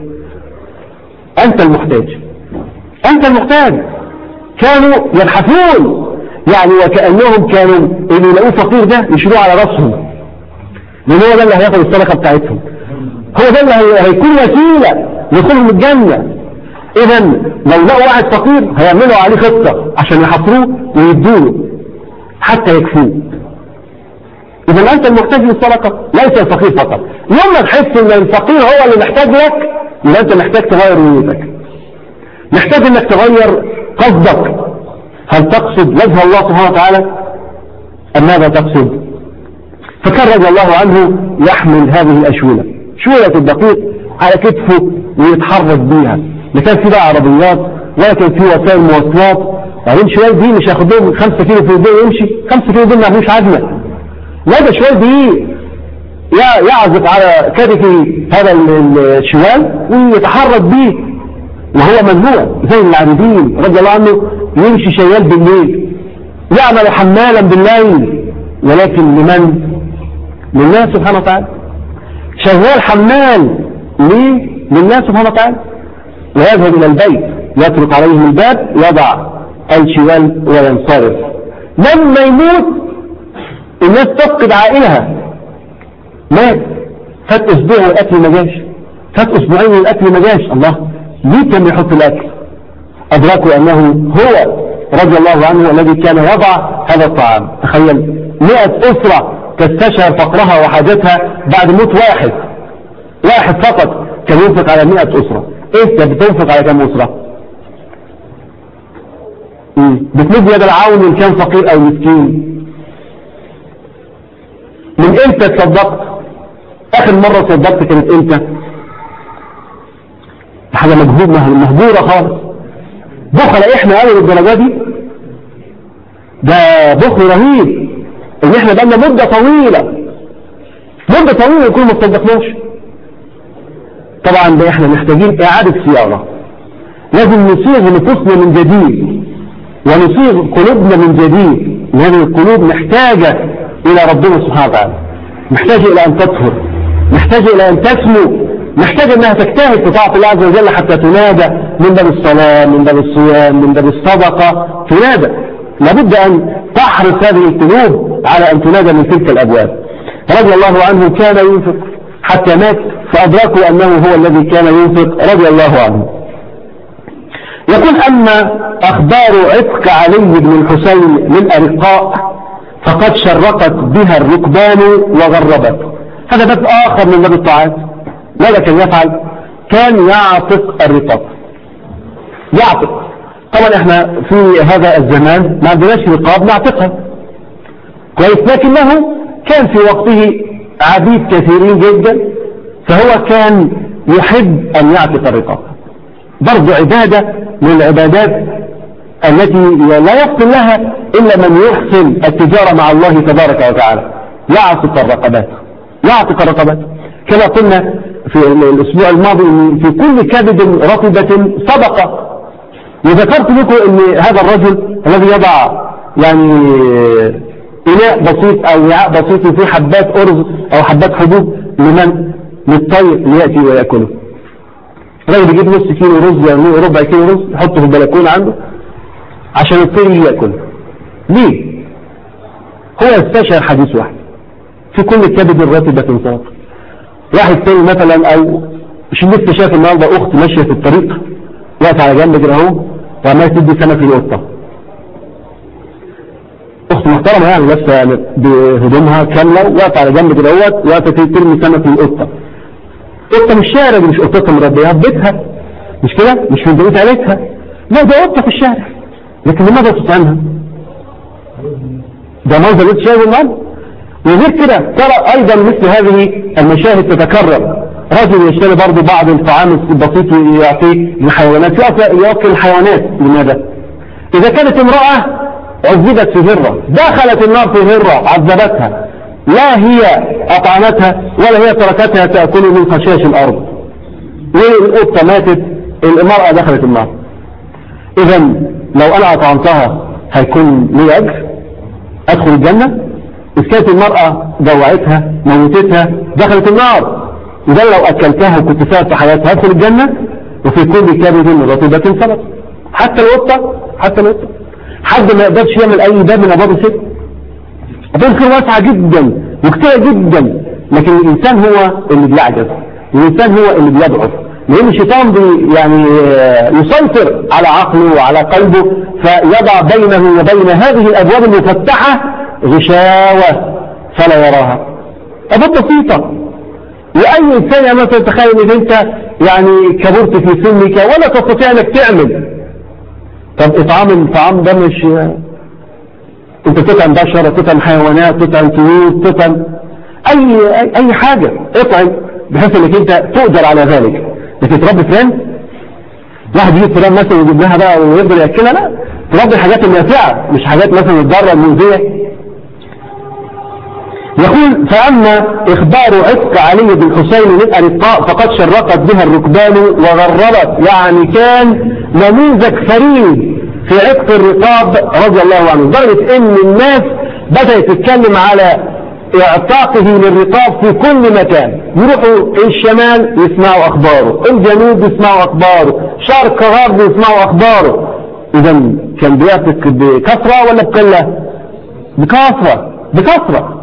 A: أنت المحتاج أنت المحتاج كانوا يبحثون يعني وكأنهم كانوا اللي يلاقوه فقير ده يشيلوه على راسهم لأن هو ده اللي هياخد الصدقة بتاعتهم هو ده اللي هيكون وسيلة لدخولهم الجنة إذا لو لقوا واحد فقير هيعملوا عليه خطة عشان يحصروه ويدوله حتى يكفوه إذا أنت المحتاج للصدقة ليس الفقير فقط يوم ما تحس إن الفقير هو اللي محتاج لك يبقى أنت محتاج تغير نيتك محتاج إنك تغير قصدك هل تقصد وجه الله سبحانه وتعالى أم ماذا تقصد فكان رضي الله عنه يحمل هذه الأشولة شولة الدقيق على كتفه ويتحرك بيها لا كان في بقى عربيات ولا كان في وسائل مواصلات وبعدين شوية دي مش هياخد لهم 5 كيلو في الدنيا ويمشي 5 كيلو دول ما عملوش عجلة لا ده شوية دي يعزف على كتف هذا الشوال ويتحرك به وهو ممنوع زي العابدين رضي الله عنه يمشي شيال بالليل يعمل حمالا بالليل ولكن لمن لله سبحانه وتعالى شغال حمال ليه لله سبحانه وتعالى ويذهب إلى البيت يترك عليهم الباب يضع الشوال وينصرف لما يموت الناس تفقد عائلها مات فات اسبوع والاكل ما جاش فات اسبوعين والاكل ما جاش الله ليه كان بيحط الاكل ادركوا انه هو رضي الله عنه الذي كان يضع هذا الطعام تخيل 100 اسره تستشعر فقرها وحاجتها بعد موت واحد واحد فقط كان ينفق على 100 اسره انت بتنفق على كم اسره بتمد يد العون ان كان فقير او مسكين من امتى تصدقت اخر مرة صدقت كانت امتى حاجة مجهود مهجورة خالص بخل احنا قالوا للدرجة دي ده بخل رهيب ان احنا بقالنا مدة طويلة مدة طويلة يكون ما تصدقناش طبعا ده احنا محتاجين اعادة صياغة لازم نصيغ نفوسنا من جديد ونصيغ قلوبنا من جديد لان القلوب محتاجة إلى ربنا سبحانه وتعالى محتاجة إلى أن تطهر محتاجة إلى أن تسمو محتاجة أنها تجتهد في طاعة الله عز وجل حتى تنادى من باب الصلاة من باب الصيام من باب الصدقة تنادى لابد أن تحرص هذه القلوب على أن تنادى من تلك الأبواب رضي الله عنه كان ينفق حتى مات فأدركوا أنه هو الذي كان ينفق رضي الله عنه يقول أما أخبار عتق علي بن الحسين للأرقاء فقد شرقت بها الركبان وغربت هذا باب آخر من باب الطاعات ماذا كان يفعل كان يعتق الرقاب يعتق طبعا احنا في هذا الزمان ما عندناش رقاب نعتقها كويس لكنه كان في وقته عبيد كثيرين جدا فهو كان يحب أن يعتق الرقاب برضو عبادة من العبادات التي لا يبطل لها إلا من يحسن التجارة مع الله تبارك وتعالى يعتق الرقبات يعتق الرقبات كما قلنا في الأسبوع الماضي إن في كل كبد رطبة صدقة وذكرت لكم أن هذا الرجل الذي يضع يعني إناء بسيط أو وعاء بسيط فيه حبات أرز أو حبات حبوب لمن للطير ليأتي ويأكله راجل يجيب نص كيلو رز يعني ربع كيلو رز يحطه في البلكونه عنده عشان الطير يجي ياكله ليه هو استشعر حديث واحد في كل كبد الراتبة تنصاف واحد تاني مثلا او مش لسه شاف النهارده اخت ماشيه في الطريق واقفه على جنب كده اهو وعماله تدي سمك للقطه اخت محترمه يعني لابسه يعني بهدومها كامله واقفه على جنب كده اهوت واقفه ترمي سمك للقطه قطه مش شارع دي مش قطتها مربيها في بيتها مش كده مش في بيت عيلتها لا ده قطه في الشارع لكن لماذا تطعمها ده منظر انت شايفه النهارده وغير كده ترى ايضا مثل هذه المشاهد تتكرر رجل يشتري برضه بعض الطعام البسيط ويعطيه للحيوانات يوكل الحيوانات لماذا اذا كانت امرأة عذبت في هرة دخلت النار في هرة عذبتها لا هي أطعمتها ولا هي تركتها تأكل من خشاش الأرض والقطة ماتت المرأة دخلت النار إذا لو أنا أطعمتها هيكون لي أجر أدخل الجنة إذا كانت المرأة جوعتها موتتها دخلت النار إذا لو أكلتها وكنت ساعد في حياتها هدخل الجنة وفي كل كبد رطيبة سبب حتى القطة حتى القطة حد ما يقدرش يعمل أي باب من أبواب الست أبواب الخير واسعة جدا وكتيرة جدا لكن الإنسان هو اللي بيعجز الإنسان هو اللي بيضعف لأن الشيطان بي يعني يسيطر على عقله وعلى قلبه فيضع بينه وبين هذه الأبواب المفتحة غشاوة فلا يراها أبواب بسيطة وأي إنسان يعني مثلا تخيل إن أنت يعني كبرت في سنك ولا تستطيع أنك تعمل طب إطعام الطعام ده مش أنت تطعم بشر تطعم حيوانات تطعم طيور تطعم أي أي حاجة اطعم بحيث انك انت تقدر على ذلك لكن تربي فلان واحد يجيب فلان مثلا ويجيب لها بقى ويفضل ياكلها لا تربي الحاجات النافعه مش حاجات مثلا الضاره المؤذيه يقول فأما إخبار عتق علي بن حسين من الإطاء فقد شرقت بها الركبان وغربت يعني كان نموذج فريد في عتق الرقاب رضي الله عنه لدرجة إن الناس بدأت تتكلم على اعتاقه للرقاب في كل مكان يروحوا الشمال يسمعوا اخباره الجنوب يسمعوا اخباره شرق غرب يسمعوا اخباره اذا كان بيعتق بكثرة ولا بقلة بكثرة بكثرة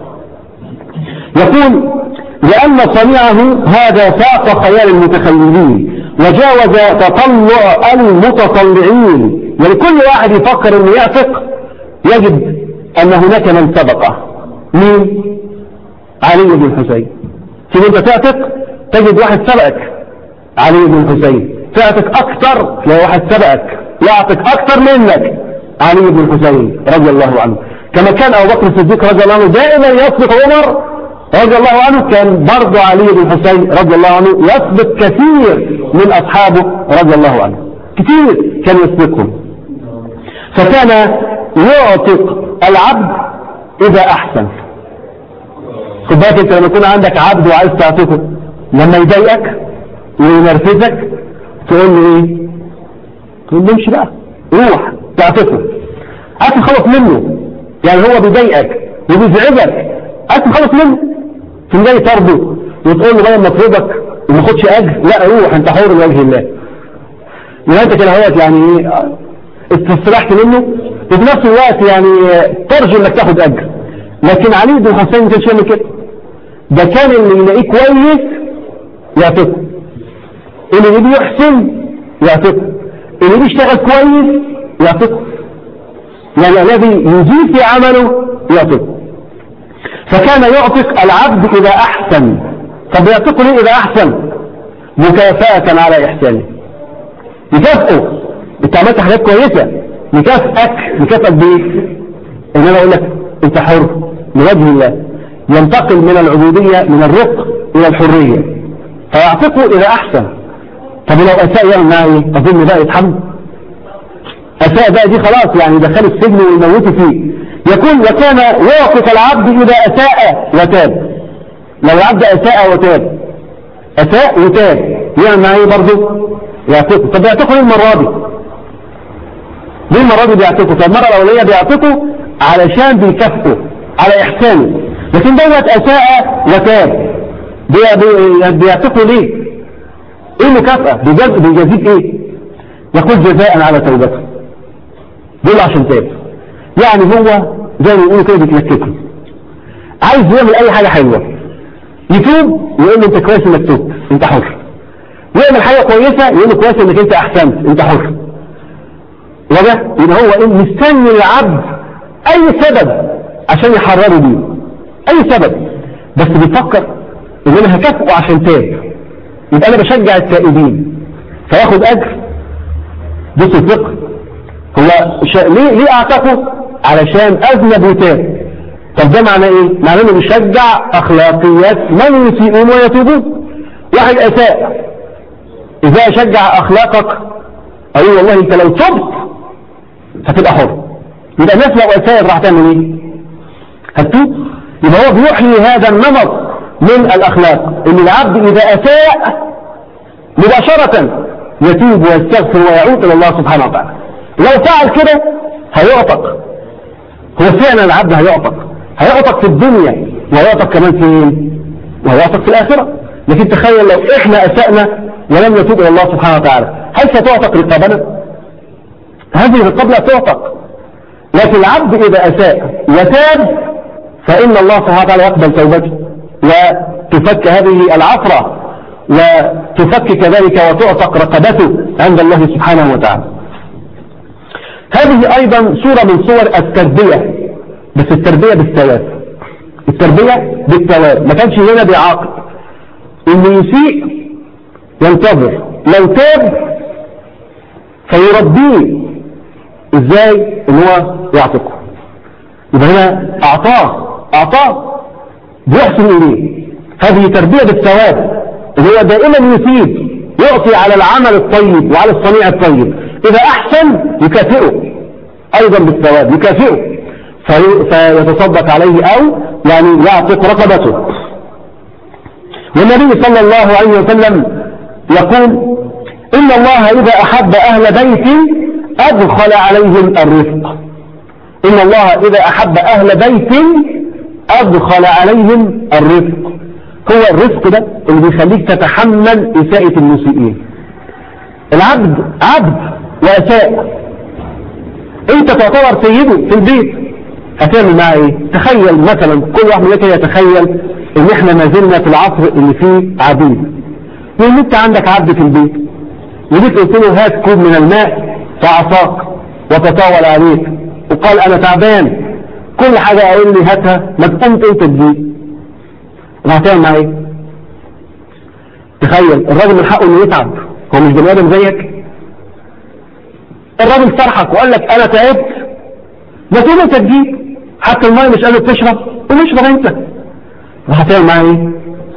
A: يقول لأن صنيعه هذا فاق خيال المتخيلين وجاوز تطلع المتطلعين ولكل واحد يفكر انه يعتق يجد ان هناك من سبقه مين علي بن الحسين تيجي انت تعتق تجد واحد سبقك علي بن الحسين تعتق اكثر تلاقي واحد سبقك يعتق اكثر منك علي بن الحسين رضي الله عنه كما كان ابو بكر الصديق رضي الله عنه دائما يسبق عمر رضي الله عنه كان برضه علي بن الحسين رضي الله عنه يسبق كثير من اصحابه رضي الله عنه كثير كان يسبقهم فكان يعتق العبد اذا احسن خد بالك انت لما يكون عندك عبد وعايز تعتقه لما يضايقك وينرفزك تقول له ايه تقول له امشي بقى روح تعتقه عايز تخلص منه يعني هو بيضايقك وبيزعجك عايز تخلص منه تقوم جاي ترضه وتقول له بدل ما تفرضك وما خدش اجر لا روح انت حر لوجه الله يبقى انت كده اهوت يعني ايه استريحت منه وفي نفس الوقت يعني ترجو انك تاخد اجر لكن علي بن حسين ما كانش يعمل كده ده كان اللي يلاقيه كويس يعتقه اللي بيحسن يعتقه اللي بيشتغل كويس يعتقه يعني الذي يجيب في عمله يعتقه فكان يعتق العبد إذا أحسن طب يعتقه ليه إذا أحسن مكافأة على إحسانه يكافئه انت عملت حاجات كويسة يكافئك يكافئك بإيه؟ إن أنا أقول لك أنت حر لوجه الله ينتقل من العبودية من الرق إلى الحرية فيعتقه إذا أحسن طب لو أساء يعمل معاه إيه؟ أظن بقى يتحمل أساء بقى دي خلاص يعني دخل السجن ويموت فيه يكون وكان واقف العبد إذا أساء وتاب لو العبد أساء وتاب أساء وتاب يعمل معاه إيه برضه يعتقه طب يعتقه ليه المرة دي ليه المرة دي بيعتقه طب المرة الأولية بيعتقه علشان بيكافئه على إحسانه لكن دوت أساء وتاب بيعتقه ليه ايه المكافأة بيجازيك ايه يقول جزاء على توبته دول عشان تاب يعني هو زي ما يقولوا كده بيتلككه عايز يعمل اي حاجة حلوة يتوب ويقول له انت كويس انك توب انت حر يعمل حاجة كويسة يقول له كويس انك انت احسنت انت حر وده يبقى هو ايه مستني العبد اي سبب عشان يحرره بيه اي سبب بس بيفكر ان انا هكافئه عشان تاب يبقى انا بشجع التائبين فياخد اجر بص الفقه هو شا... ليه ليه اعتقه علشان اذنب وتاب طب ده معناه ايه معناه انه بيشجع اخلاقيات من يسيئون ويتوبون واحد اساء اذا شجع اخلاقك اقول والله انت لو تبت هتبقى حر يبقى الناس لو اساء راح تعمل ايه هتتوب يبقى هو بيحيي هذا النمط من الأخلاق إن العبد إذا أساء مباشرة يتوب ويستغفر ويعود إلى الله سبحانه وتعالى لو فعل كده هيعتق هو فعلا العبد هيعتق هيعتق في الدنيا ويعتق كمان في ويعتق في الآخرة لكن تخيل لو إحنا أسأنا ولم نتوب إلى الله سبحانه وتعالى هل ستعتق رقابنا؟ هذه الرقاب لا تعتق لكن العبد إذا أساء وتاب فإن الله سبحانه وتعالى يقبل توبته وتفك هذه العفرة وتفك كذلك وتعتق رقبته عند الله سبحانه وتعالى هذه أيضا صورة من صور التربية بس التربية بالثواب التربية بالثواب ما كانش هنا بيعاقب اللي يسيء ينتظر لو تاب فيربيه ازاي ان هو يعتقه يبقى هنا اعطاه اعطاه بيحسن إليه هذه تربية بالثواب اللي هو دائما يثيب يعطي على العمل الطيب وعلى الصنيع الطيب إذا أحسن يكافئه أيضا بالثواب يكافئه في فيتصدق عليه أو يعني يعتق رقبته والنبي صلى الله عليه وسلم يقول إن الله إذا أحب أهل بيت أدخل عليهم الرفق إن الله إذا أحب أهل بيت أدخل عليهم الرفق هو الرفق ده اللي بيخليك تتحمل إساءة المسيئين العبد عبد وأساء انت تعتبر سيده في البيت هتعمل معاه ايه تخيل مثلا كل واحد منك يتخيل ان احنا ما زلنا في العصر اللي فيه عبيد وان انت عندك عبد في البيت وجيت قلت له هات كوب من الماء فعصاك وتطاول عليك وقال انا تعبان كل حاجة اقول لي هاتها ما تقومت انت تجيب وهتعمل معاه ايه تخيل الراجل من حقه انه يتعب هو مش بني ادم زيك الراجل فرحك وقال لك انا تعبت ما تقوم انت تجيب حتى الماء مش قادر تشرب قوم اشرب انت وهتعمل معاه ايه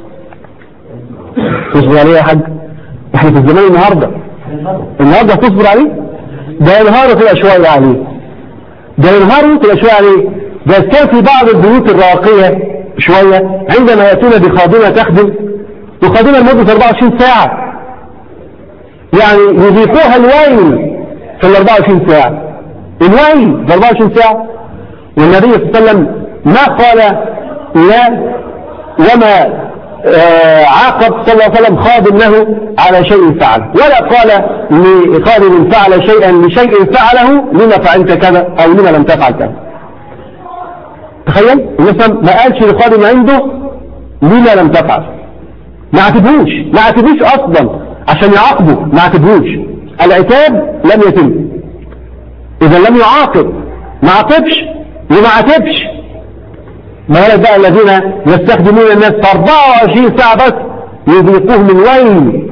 A: تصبر عليه يا حاج احنا في الزمان النهارده النهارده تصبر عليه ده ينهار تبقى شويه عليه ده ينهار تبقى شويه عليه ده كان في بعض البيوت الراقيه شويه عندما ياتون بخادمه تخدم وخادمه لمده 24 ساعه يعني يذيقوها الويل في ال 24 ساعه الويل في 24 ساعه والنبي صلى الله عليه وسلم ما قال لا وما آه عاقب صلى الله عليه وسلم خادم له على شيء فعله ولا قال لخادم فعل شيئا لشيء فعله لما فعلت كذا او لما لم تفعل كذا تخيل مثلا ما قالش لخادم عنده لما لم تفعل ما عاتبوش ما عاتبوش اصلا عشان يعاقبه ما عاتبوش العتاب لم يتم اذا لم يعاقب ما عاقبش وما عاتبش ما هي بقى الذين يستخدمون الناس في 24 ساعة بس يذيقوهم الويل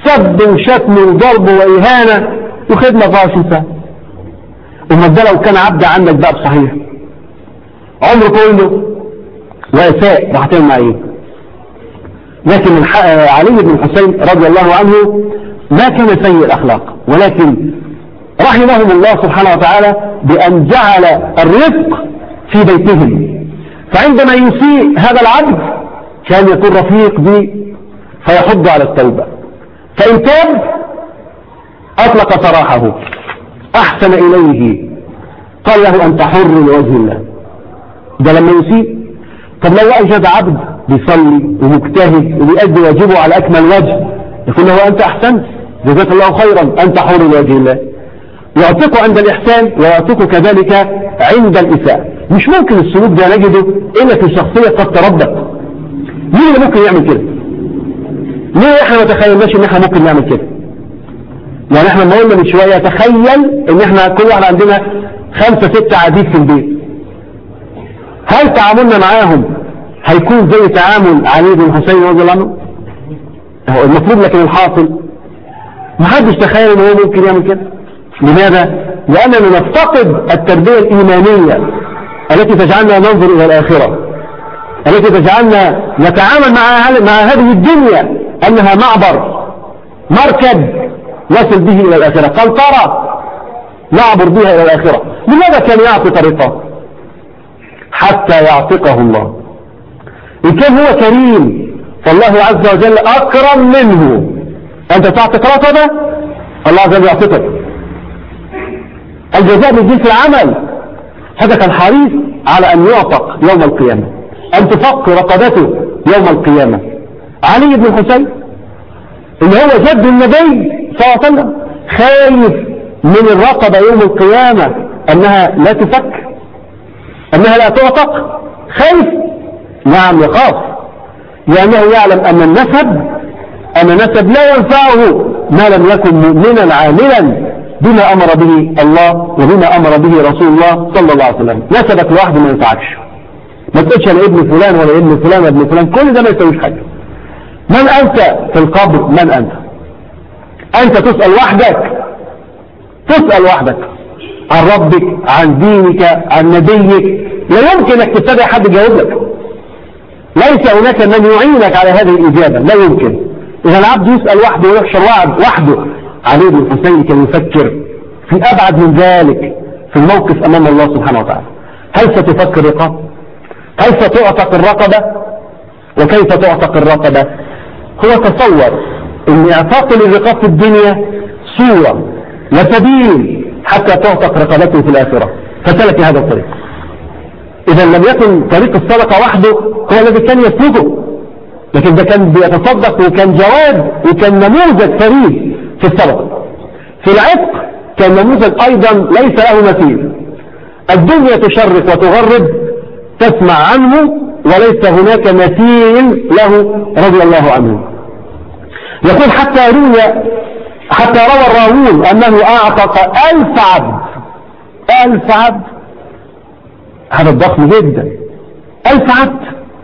A: سب وشتم وضرب وإهانة وخدمة 24 ساعة وما ده لو كان عبد عندك بقى بصحيح عمره كله وإساء راح تعمل معاه ايه لكن علي بن الحسين رضي الله عنه ما كان سيء الأخلاق ولكن رحمهم الله سبحانه وتعالى بأن جعل الرفق في بيتهم فعندما يسيء هذا العبد كان يكون رفيق به فيحض على التوبة فإن تاب أطلق سراحه أحسن إليه قال له أنت حر لوجه الله ده لما يسيء طب لو أجد عبد بيصلي ومجتهد وبيأدي واجبه على أكمل وجه يقول له أنت أحسنت جزاك الله خيرا أنت حر لوجه الله يعطيك عند الإحسان ويعطيك كذلك عند الإساءة مش ممكن السلوك ده نجده إلا في شخصية قد تربت مين اللي ممكن يعمل كده ليه احنا ما تخيلناش ان احنا ممكن نعمل كده يعني احنا ما قلنا من شوية تخيل ان احنا كل واحد عندنا خمسة ستة عديد في البيت هل تعاملنا معاهم هيكون زي تعامل علي بن حسين رضي الله عنه هو المفروض لكن الحاصل ما حدش تخيل ان هو ممكن يعمل كده لماذا لاننا نفتقد التربية الايمانية التي تجعلنا ننظر الى الاخرة التي تجعلنا نتعامل مع مع هذه الدنيا انها معبر مركب نصل به الى الاخرة قنطرة نعبر بها الى الاخرة لماذا كان يعطي طريقه حتى يعتقه الله إن كان هو كريم فالله عز وجل أكرم منه أنت تعتق رقبة الله عز وجل يعتقك الجزاء من جنس العمل هذا كان حريص على أن يعتق يوم القيامة أن تفك رقبته يوم القيامة علي بن الحسين اللي هو جد النبي صلى الله عليه وسلم خايف من الرقبة يوم القيامة أنها لا تفك أنها لا تعتق خايف نعم يخاف لأنه يعلم أن النسب أن النسب لا ينفعه ما لم يكن مؤمنا عاملا بما أمر به الله وبما أمر به رسول الله صلى الله عليه وسلم نسبك لوحده ما ينفعكش ما تقولش أنا ابن فلان ولا ابن فلان ولا ابن فلان كل ده ما يسويش حاجة من أنت في القبر من أنت أنت تسأل وحدك تسأل وحدك عن ربك عن دينك عن نبيك لا يمكن انك تتبع حد يجاوب لك ليس هناك من يعينك على هذه الإجابة لا يمكن إذا العبد يسأل وحده ويحشر وعد وحده علي بن الحسين كان يفكر في أبعد من ذلك في الموقف أمام الله سبحانه وتعالى هل ستفك الرقاب هل ستعتق الرقبة وكيف تعتق الرقبة هو تصور ان اعتاق الرقاب في الدنيا صورة وسبيل حتى تعتق رقبته في الآخرة فسلك هذا الطريق إذا لم يكن طريق الصدقة وحده هو الذي كان يسلكه لكن ده كان بيتصدق وكان جواد وكان نموذج فريد في الصدقة في العتق كان نموذج أيضا ليس له مثيل الدنيا تشرق وتغرب تسمع عنه وليس هناك مثيل له رضي الله عنه يقول حتى روي حتى روى الراوون أنه أعتق ألف عبد ألف عبد هذا الضخم جدا ألف عبد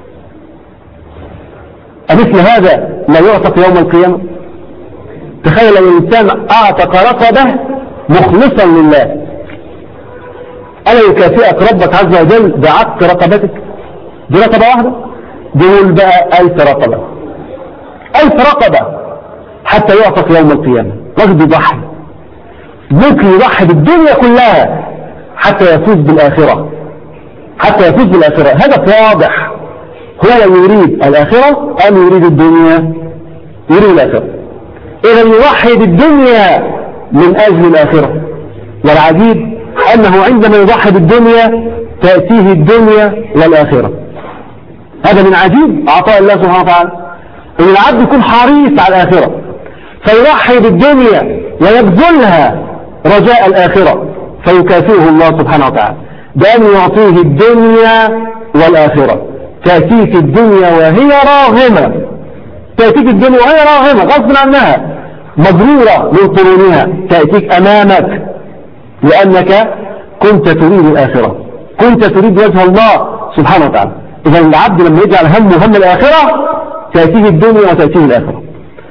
A: أمثل هذا لا يعتق يوم القيامة تخيل لو الإنسان أعتق رقبة مخلصا لله ألا يكافئك ربك عز وجل بعتق رقبتك دي رقبة واحدة دول بقى ألف رقبة ألف رقبة حتى يعتق يوم القيامة رجل يضحي ممكن يضحي بالدنيا كلها حتى يفوز بالآخرة حتى يفوز بالآخرة هدف واضح هو يريد الآخرة أم يريد الدنيا يريد الآخرة إذا يضحي بالدنيا من أجل الآخرة والعجيب أنه عندما يضحي بالدنيا تأتيه الدنيا والآخرة هذا من عجيب عطاء الله سبحانه وتعالى أن العبد يكون حريص على الآخرة فيضحي بالدنيا ويبذلها رجاء الآخرة فيكافئه الله سبحانه وتعالى بأن يعطيه الدنيا والآخرة تأتيك الدنيا وهي راغمة تأتيك الدنيا وهي راغمة غصب عنها مبرورة من قرونها تأتيك أمامك لأنك كنت تريد الآخرة كنت تريد وجه الله سبحانه وتعالى إذا العبد لما يجعل همه هم الآخرة تأتيه الدنيا وتأتيه الآخرة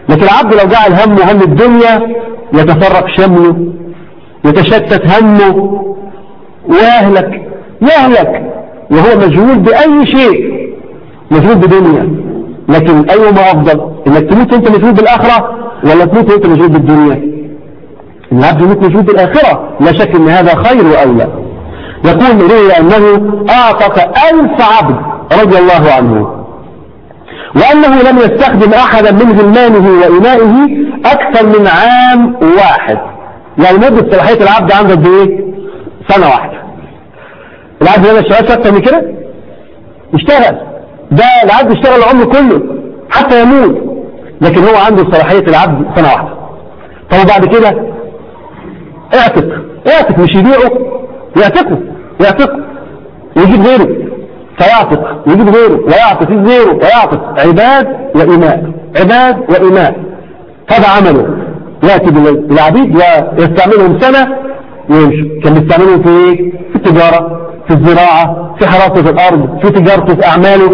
A: لكن العبد لو جعل همه هم الدنيا يتفرق شمله يتشتت همه ويهلك يهلك وهو مشغول بأي شيء مشغول بدنيا لكن أيهما أفضل إنك تموت وأنت مشغول بالآخرة ولا تموت وأنت مشغول بالدنيا العبد يموت مشغول بالآخرة لا شك أن هذا خير وأولى يقول روي أنه أعتق ألف عبد رضي الله عنه وأنه لم يستخدم أحدا من غلمانه وإنائه أكثر من عام واحد يعني مدة صلاحية العبد عنده قد إيه؟ سنة واحدة العبد هنا اشتغل أكثر من كده اشتغل ده العبد اشتغل العمر كله حتى يموت لكن هو عنده صلاحية العبد سنة واحدة طب بعد كده اعتق اعتق مش يبيعه يعتقه يعتقه ويجيب غيره فيعتق ويجيب غيره ويعتق يجيب غيره ويعتق عباد وإماء عباد وإماء هذا عمله يأتي بالعبيد ويستعملهم سنة ويمشي كان بيستعملهم في ايه؟ في التجارة في الزراعة في حراسة الأرض في تجارته في أعماله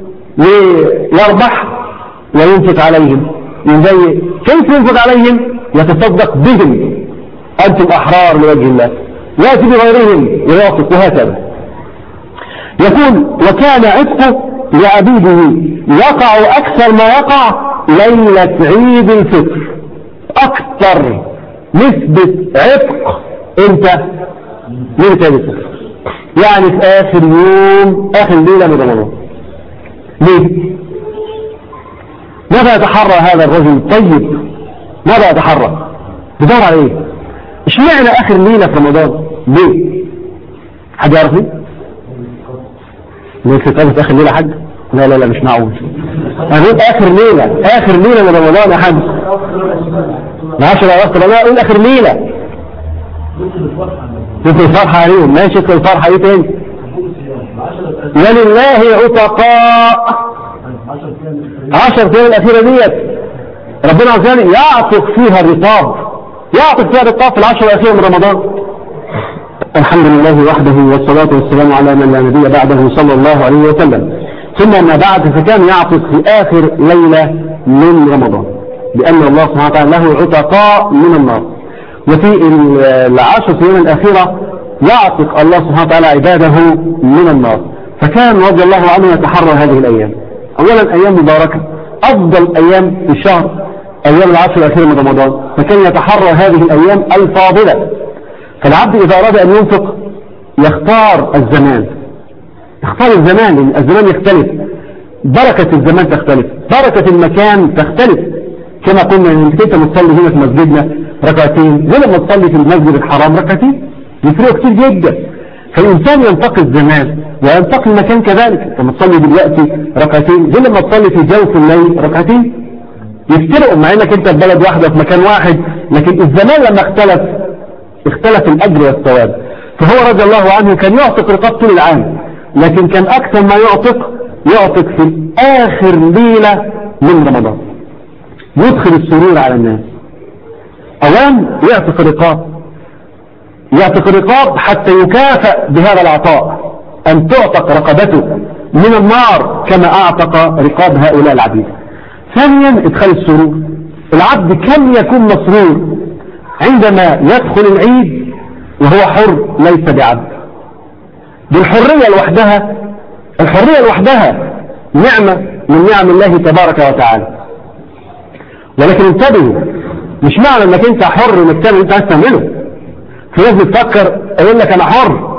A: ويربح وينفق عليهم زي كيف ينفق عليهم يتصدق بهم أنتم أحرار لوجه الله يأتي بغيرهم ويعطف وهكذا يقول وكان عتقه لعبيده يقع أكثر ما يقع ليلة عيد الفطر أكثر نسبة عتق امتى ليلة عيد الفطر يعني في آخر يوم آخر ليلة من رمضان ليه ماذا يتحرى هذا الرجل الطيب ماذا يتحرى بدور على ايه اشمعنى اخر ليلة في رمضان ليه حد يعرف ليه ليه في قابل اخر ليلة حد لا لا لا مش معقول اقول اخر ليلة اخر ليلة من رمضان يا حد ما عشر وقت لا اقول اخر ليلة تدخل الفرحة عليهم ماشي تدخل الفرحة ايه تاني ولله عتقاء عشر ايام الاخيرة ديت ربنا عز وجل يعطف فيها الرقاب يعطف فيها الرقاب في العشر الاخيرة من رمضان الحمد لله وحده والصلاة والسلام على من لا نبي بعده صلى الله عليه وسلم ثم ما بعد فكان يعطف في آخر ليلة من رمضان لأن الله سبحانه وتعالى له عتقاء من النار وفي العشر سنين الأخيرة يعتق الله سبحانه وتعالى عباده من النار فكان رضي الله عنه يتحرى هذه الأيام أولا أيام مباركة أفضل أيام في الشهر أيام العشر الأخيرة من رمضان فكان يتحرى هذه الأيام الفاضلة فالعبد إذا أراد أن ينفق يختار الزمان يختار الزمان لأن الزمان يختلف بركة الزمان تختلف بركة المكان تختلف كما قلنا انك انت متصلي هنا في مسجدنا ركعتين زي لما تصلي في المسجد الحرام ركعتين يفرقوا كتير جدا فالإنسان ينتقي الزمان وينتقي المكان كذلك لما تصلي دلوقتي ركعتين زي لما تصلي في جوف الليل ركعتين يفترقوا مع انك انت في بلد واحدة في مكان واحد لكن الزمان لما اختلف اختلف الأجر والثواب فهو رضي الله عنه كان يعتق رقاب طول العام لكن كان أكثر ما يعتق يعتق في آخر ليلة من رمضان يدخل السرور على الناس أولا يعتق رقاب يعتق رقاب حتى يكافأ بهذا العطاء أن تعتق رقبته من النار كما أعتق رقاب هؤلاء العبيد ثانيا ادخال السرور العبد كم يكون مسرور عندما يدخل العيد وهو حر ليس بعبد بالحرية لوحدها الحرية لوحدها نعمة من نعم الله تبارك وتعالى ولكن انتبهوا مش معنى انك انت حر انك تعمل انت عايز تعمله في ناس بتفكر اقول لك انا حر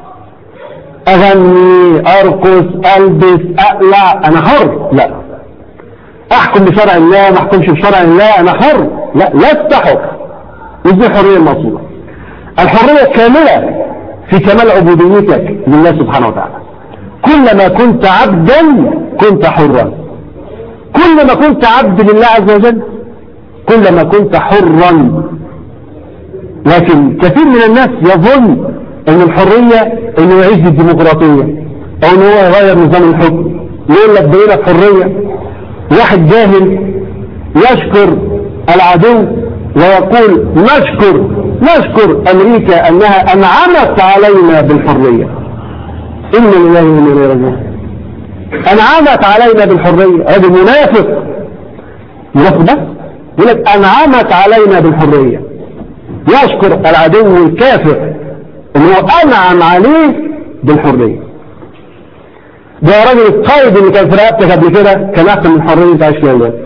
A: اغني ارقص البس لا انا حر لا احكم بشرع الله ما احكمش بشرع الله انا حر لا لست حر مش دي الحرية المقصودة الحرية الكاملة في كمال عبوديتك لله سبحانه وتعالى كلما كنت عبدا كنت حرا كلما كنت عبد لله عز وجل كلما كنت حرا لكن كثير من الناس يظن ان الحرية انه يعيش بالديمقراطية او انه هو يغير نظام الحكم يقول لك بقينا حرية واحد جاهل يشكر العدو ويقول نشكر نشكر امريكا انها انعمت علينا بالحرية ان لله وإنا إليه راجعون انعمت علينا بالحرية هذا منافق منافق بس يقول لك أنعمت علينا بالحرية يشكر العدو الكافر انه أنعم عليه بالحرية ده يا راجل القائد اللي كان في رقبتك قبل كده كان أحسن من الحرية اللي انت عايش فيها دلوقتي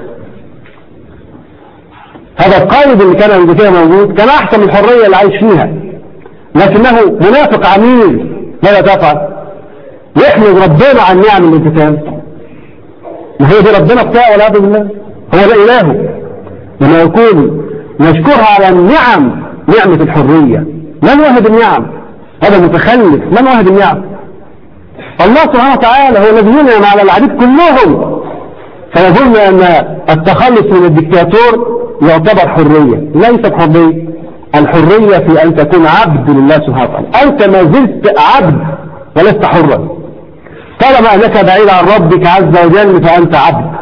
A: هذا القائد اللي كان قبل كده موجود كان أحسن من الحرية اللي عايش فيها لكنه منافق عميل ماذا تفعل؟ يحمد ربنا عن نعم الانتقام ما هي دي ربنا بتاعه والعياذ بالله هو ده إلهه لما يكون يشكرها على النعم نعمة الحرية من وهب النعم هذا متخلف من وهب النعم الله سبحانه وتعالى هو الذي ينعم على العبيد كلهم فيظن أن التخلص من الدكتاتور يعتبر حرية ليست حرية الحرية في أن تكون عبد لله سبحانه وتعالى أنت ما زلت عبد ولست حرا طالما أنك بعيد عن ربك عز وجل فأنت عبد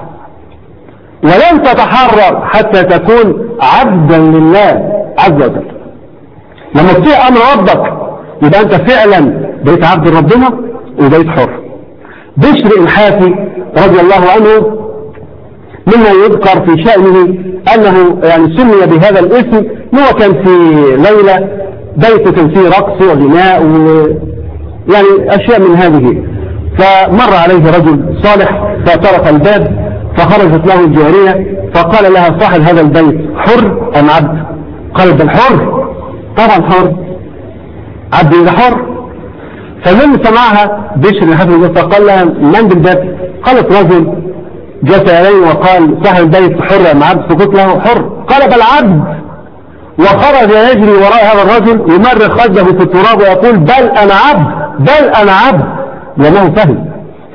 A: ولن تتحرر حتى تكون عبدا لله عز وجل لما تطيع أمر ربك يبقى أنت فعلا بقيت عبد ربنا وبقيت حر بشر الحافي رضي الله عنه مما يذكر في شأنه أنه يعني سمي بهذا الاسم هو كان في ليلة بيته كان فيه رقص وغناء و يعني أشياء من هذه فمر عليه رجل صالح فطرق الباب فخرجت له الجارية فقال لها صاحب هذا البيت حر أم عبد قال بل حر طبعا حر عبد إذا حر فمن سمعها بشر الحفظ فقال لها من بالباب قالت رجل جاء إليه وقال صاحب البيت حر أم عبد فقلت له حر قال بل عبد وخرج يجري وراء هذا الرجل يمرغ خده في التراب ويقول بل أنا عبد بل أنا عبد لأنه فهم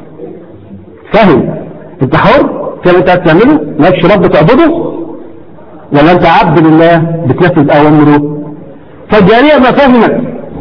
A: فهم انت حر كما انت هتعمله مالكش رب تعبده ولا انت عبد لله بتنفذ اوامره فالجارية ما فهمت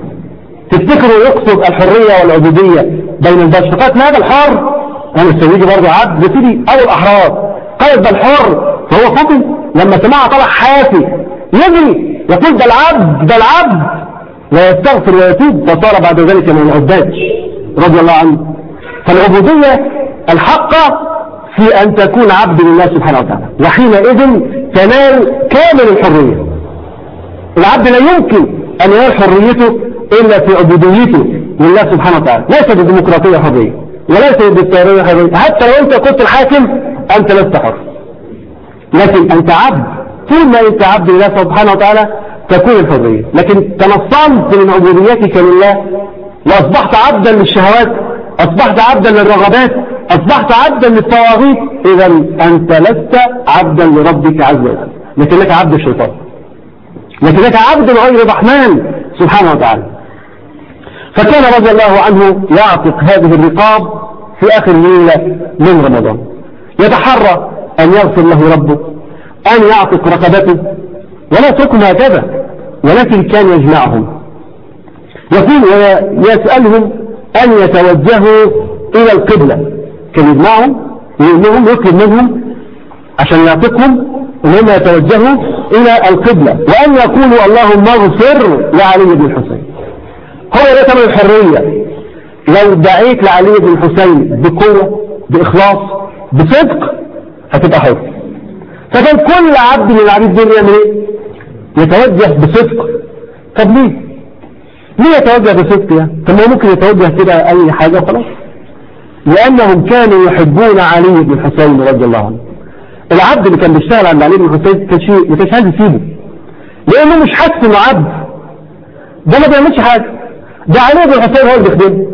A: تفتكروا يقصد الحرية والعبودية بين البشر قالت هذا الحر انا السيدي برضه عبد بتدي او الاحرار قالت ده الحر فهو فطن لما سمعها طلع حافي يجري يقول ده العبد ده العبد ويستغفر ويتوب فصار بعد ذلك من العباد رضي الله عنه فالعبودية الحقة في أن تكون عبد لله سبحانه وتعالى وحينئذ تنال كامل الحرية العبد لا يمكن أن ينال حريته إلا في عبوديته لله سبحانه وتعالى ليس بالديمقراطية حرية وليس بالدستورية حرية حتى لو أنت كنت الحاكم أنت لست حر لكن أنت عبد طول ما أنت عبد لله سبحانه وتعالى تكون الحرية لكن تنصلت من عبوديتك لله وأصبحت عبدا للشهوات أصبحت عبدا للرغبات أصبحت عبدا للطواغيت إذا أنت لست عبدا لربك عز وجل لكنك عبد الشيطان لكنك عبد غير الرحمن سبحانه وتعالى فكان رضي الله عنه يعتق هذه الرقاب في آخر ليلة من رمضان يتحرى أن يغفر له ربه أن يعتق رقبته ولا تكن هكذا ولكن كان يجمعهم يقول ويسألهم أن يتوجهوا إلى القبلة كان يجمعهم ويقول يطلب منهم عشان يعتقهم ان هم يتوجهوا الى القبلة وان يقولوا اللهم اغفر لعلي بن الحسين هو ده ثمن الحرية لو دعيت لعلي بن الحسين بقوة باخلاص بصدق هتبقى حر فكان كل عبد من العبيد دول يعمل ايه يتوجه بصدق طب ليه ليه يتوجه بصدق يعني طب ما ممكن يتوجه كده اي حاجة وخلاص لأنهم كانوا يحبون علي بن الحسين رضي الله عنه العبد اللي كان بيشتغل عند علي بن الحسين كان شيء ما كانش عايز يسيبه لأنه مش حاسس إنه عبد ده ما بيعملش حاجة ده علي بن الحسين هو اللي بيخدمه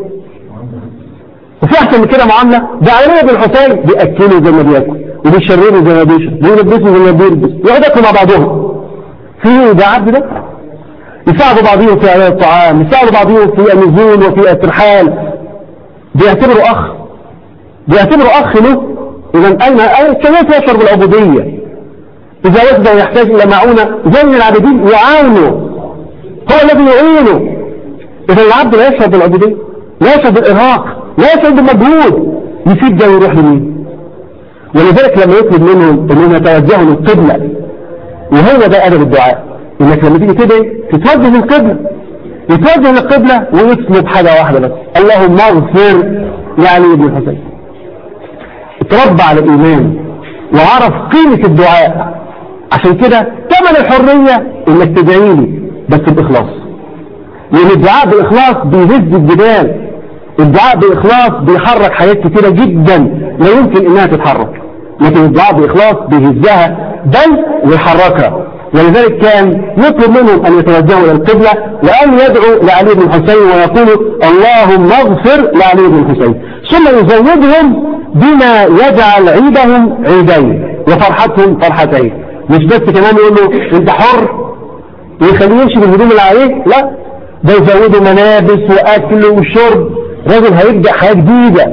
A: وفي أحسن من كده معاملة ده علي بن الحسين بيأكله زي ما بياكل وبيشربه زي ما بيشرب بيلبسه زي ما بيلبس يقعدوا مع بعضهم في ده عبد ده يساعدوا بعضهم في أداء الطعام يساعدوا بعضهم في النزول وفي الترحال بيعتبروا أخ بيعتبروا أخ له إذا أين أين كيف يشعر بالعبودية إذا وجد يحتاج إلى معونة زي من العابدين يعاونوا هو الذي يعينه إذا العبد لا يشعر بالعبودية لا يشعر بالإرهاق لا يشعر بالمجهود يسيب ده ويروح لمين ولذلك لما يطلب منهم انهم يتوجهوا للقبلة وهو ده أدب الدعاء إنك لما تيجي تدعي تتوجه للقبلة يتوجه للقبلة ويطلب حاجة واحدة بس اللهم اغفر لعلي بن الحسين اتربى على الإيمان وعرف قيمة الدعاء عشان كده ثمن الحرية انك تدعي لي بس بإخلاص لأن الدعاء بإخلاص بيهز الجبال الدعاء بإخلاص بيحرك حاجات كتيرة جدا لا يمكن إنها تتحرك لكن الدعاء بإخلاص بيهزها بل ويحركها ولذلك كان يطلب منهم أن يتوجهوا إلى القبلة وأن يدعوا لعلي بن الحسين ويقولوا اللهم اغفر لعلي بن الحسين ثم يزودهم بما يجعل عيدهم عيدين وفرحتهم فرحتين مش بس كمان يقول له انت حر ويخليه يمشي بالهدوم اللي عليه لا ده يزوده ملابس واكل وشرب راجل هيبدأ حياة جديدة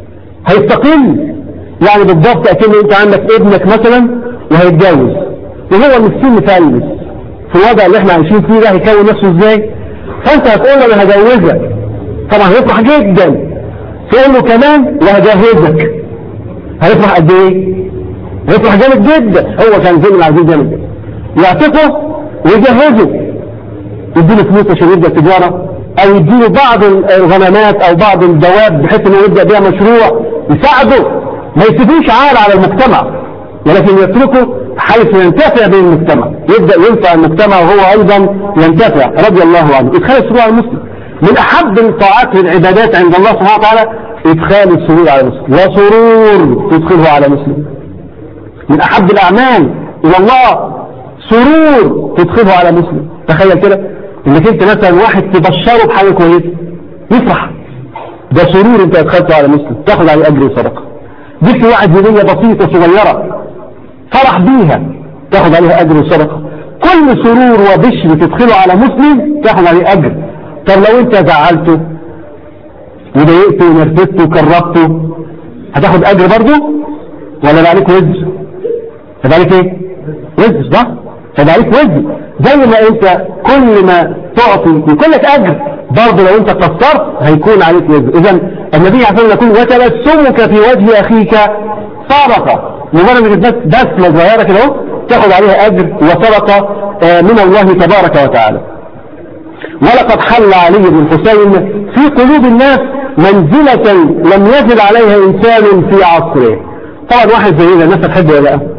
A: هيستقل يعني بالضبط اكن انت عندك ابنك مثلا وهيتجوز وهو مسكين مفلس في الوضع اللي احنا عايشين فيه ده هيكون نفسه ازاي فانت هتقول له انا هجوزك طبعا هيفرح جدا تقول له كمان وهجهزك هيفرح قد ايه هيفرح جامد جدا هو كان زي العزيز جامد جدا يعتقه ويجهزه يديله فلوس عشان يبدا تجاره او يديله بعض الغنمات او بعض الدواب بحيث انه يبدا بيها مشروع يساعده ما يسيبوش عال على المجتمع ولكن يتركه حيث ينتفع به المجتمع يبدا ينفع المجتمع وهو ايضا ينتفع رضي الله عنه ادخال السرور على المسلم من احب الطاعات والعبادات عند الله سبحانه وتعالى ادخال السرور على المسلم وسرور تدخله على مسلم من احب الاعمال الى الله سرور تدخله على مسلم تخيل كده انك انت مثلا واحد تبشره بحاجه كويسه يفرح ده سرور انت ادخلته على مسلم تاخد عليه اجر وصدقه جبت واحد هديه بسيطه صغيره فرح بيها تاخد عليها اجر وصدقه كل سرور وبشر تدخله على مسلم تاخد عليه اجر طب لو انت زعلته وضايقته ونرفزته وكربته هتاخد اجر برضه ولا بقى عليك وزر هيبقى عليك ايه وزر صح هيبقى عليك وزر زي ما انت كل ما تعطي يكون لك اجر برضه لو انت قصرت هيكون عليك وزر اذا النبي عليه الصلاه يقول وتبسمك في وجه اخيك صدقه مجرد بس بسمه صغيره كده اهو تاخد عليها اجر وصدقه من الله تبارك وتعالى ولقد حل علي بن الحسين في قلوب الناس منزلة لم يزل عليها إنسان في عصره طبعا واحد زي ده الناس تحبه ولا لا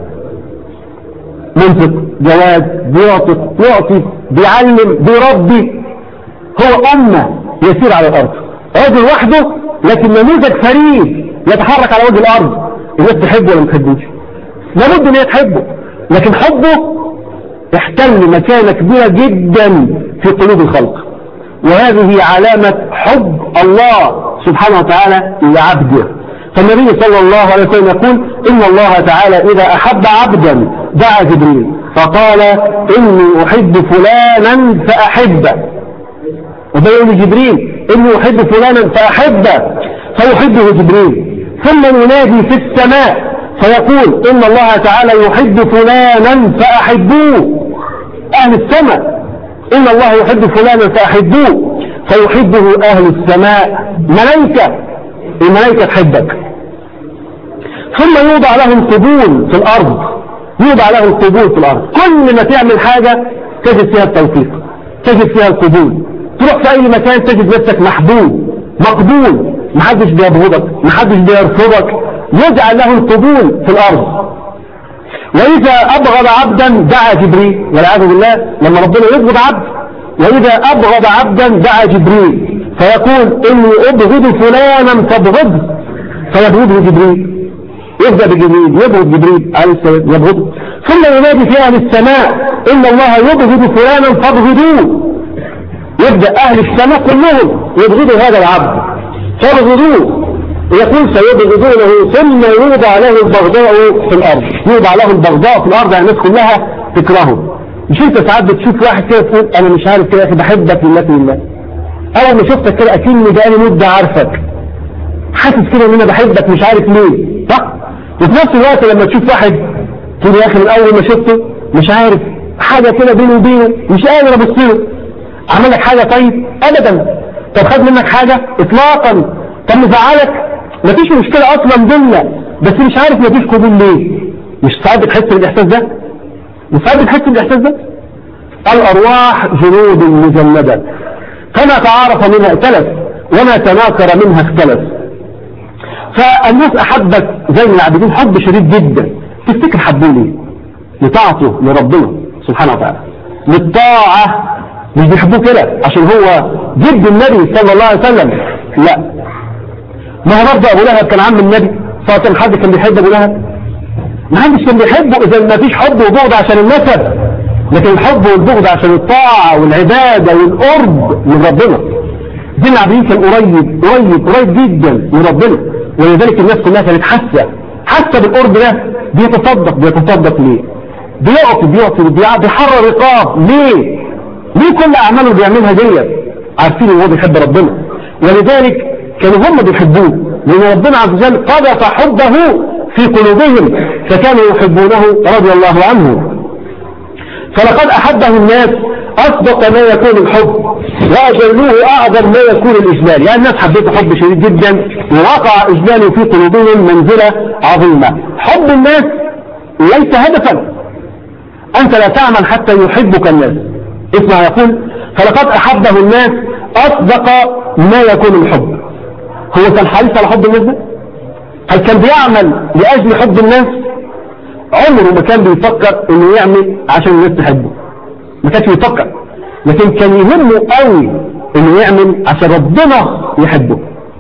A: منطق جواد بيعطف يعطي بيعلم بيربي هو أمة يسير على الأرض رجل وحده لكن نموذج فريد يتحرك على وجه الأرض الناس تحبه ولا ما تحبوش لابد ان هي تحبه لكن حبه يحتل مكانة كبيرة جدا في قلوب الخلق وهذه علامة حب الله سبحانه وتعالى لعبده فالنبي صلى الله عليه وسلم يقول إن الله تعالى إذا أحب عبدا دعا جبريل فقال إني أحب فلانا فأحبه وبيقول جبريل إني أحب فلانا فأحبه فيحبه جبريل ثم ينادي في السماء فيقول إن الله تعالى يحب فلانا فأحبوه أهل السماء إن الله يحب فلانا فأحبوه فيحبه أهل السماء ملائكة الملائكة تحبك ثم يوضع لهم قبول في الأرض يوضع لهم قبول في الأرض كل ما تعمل حاجة تجد فيها التوفيق تجد فيها القبول تروح في أي مكان تجد نفسك محبوب مقبول محدش بيبغضك محدش بيرفضك يجعل له القبول في الأرض وإذا أبغض عبدا دعا جبريل والعياذ بالله لما ربنا يبغض عبد وإذا أبغض عبدا دعا جبريل فيقول إني أبغض فلانا فابغضه فيبغضه جبريل يبدأ بجبريل يبغض جبريل عليه السلام يبغضه ثم ينادي في أهل السماء إن الله يبغض فلانا فابغضوه يبدأ أهل السماء كلهم يبغضوا هذا العبد فابغضوه يقول سيبغضونه ثم يوضع له البغضاء في الأرض يوضع له البغضاء في الأرض يعني الناس كلها تكرهه مش انت ساعات بتشوف واحد كده تقول انا مش عارف كده يا اخي بحبك لله لله اول ما شفتك كده اكني بقالي مده عارفك حاسس كده ان انا بحبك مش عارف ليه صح وفي نفس الوقت لما تشوف واحد تقول يا اخي من اول ما شفته مش عارف حاجه كده بيني وبينه مش قادر ابص له عمل لك حاجه طيب ابدا طب خد منك حاجه اطلاقا طب مزعلك مفيش مشكله اصلا بينا بس مش عارف مفيش قبول ليه مش ساعات بتحس بالاحساس ده مش ساعات بتحس بالاحساس ده الارواح جنود مجندة فما تعارف منها ائتلف وما تناكر منها اختلف فالناس احبت زي العابدين حب شديد جدا تفتكر حبوا ليه لطاعته لربنا سبحانه وتعالى للطاعة مش بيحبوه كده عشان هو جد النبي صلى الله عليه وسلم لا ما هو برضه ابو لهب كان عم النبي صلى الله عليه وسلم حد كان بيحب ابو لهب ما حدش كان بيحبه اذا ما فيش حب وبغض عشان النسب لكن الحب والبغض عشان الطاعة والعبادة والقرب من ربنا دين العابدين كان قريب قريب قريب جدا من ربنا ولذلك الناس كلها كانت حاسة حاسة بالقرب ده بيتصدق بيتصدق ليه بيعطي بيعطي بيحرر رقاب ليه ليه كل اعماله بيعملها ديت عارفين ان هو بيحب ربنا ولذلك كانوا هم بيحبوه لان ربنا عز وجل قذف حبه في قلوبهم فكانوا يحبونه رضي الله عنه فلقد احبه الناس اصدق ما يكون الحب واجلوه اعظم ما يكون الاجلال يعني الناس حبيته حب شديد جدا ووقع اجلاله في قلوبهم منزله عظيمه حب الناس ليس هدفا انت لا تعمل حتى يحبك الناس اسمع يقول فلقد أحبه الناس أصدق ما يكون الحب هو كان حريص على حب الناس ده هل كان بيعمل لأجل حب الناس عمره ما كان بيفكر انه يعمل عشان الناس تحبه ما كانش بيفكر لكن كان يهمه قوي انه يعمل عشان ربنا يحبه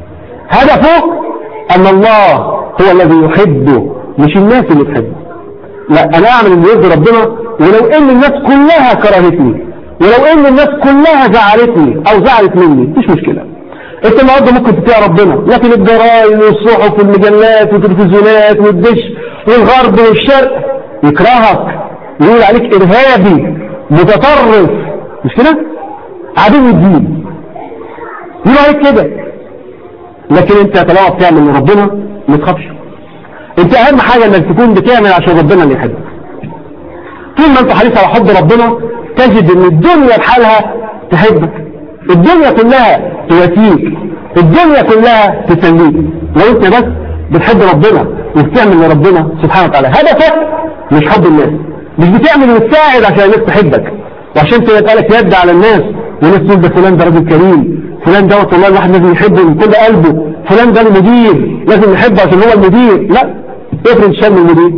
A: هدفه ان الله هو الذي يحبه مش الناس اللي تحبه لا انا اعمل اللي يرضي ربنا ولو ان الناس كلها كرهتني ولو ان الناس كلها زعلتني او زعلت مني مفيش مشكلة انت النهارده ممكن تطيع ربنا لكن الجرايد والصحف والمجلات والتلفزيونات والدش والغرب والشرق يكرهك يقول عليك ارهابي متطرف مش كده عدو الدين يقول عليك كده لكن انت طالما بتعمل لربنا ما تخافش انت اهم حاجة انك تكون بتعمل عشان ربنا اللي يحبك طول ما انت حريص على حب ربنا تجد ان الدنيا بحالها تحبك الدنيا كلها تواسيك الدنيا كلها تسليك لو انت بس بتحب ربنا وبتعمل لربنا سبحانه وتعالى هدفك مش حب الناس مش بتعمل وتساعد عشان الناس تحبك وعشان كده يتقالك يد على الناس والناس تقول ده فلان ده راجل كريم فلان دوت والله الواحد لازم يحبه من كل قلبه فلان ده المدير لازم نحبه عشان هو المدير لا افرض شم المدير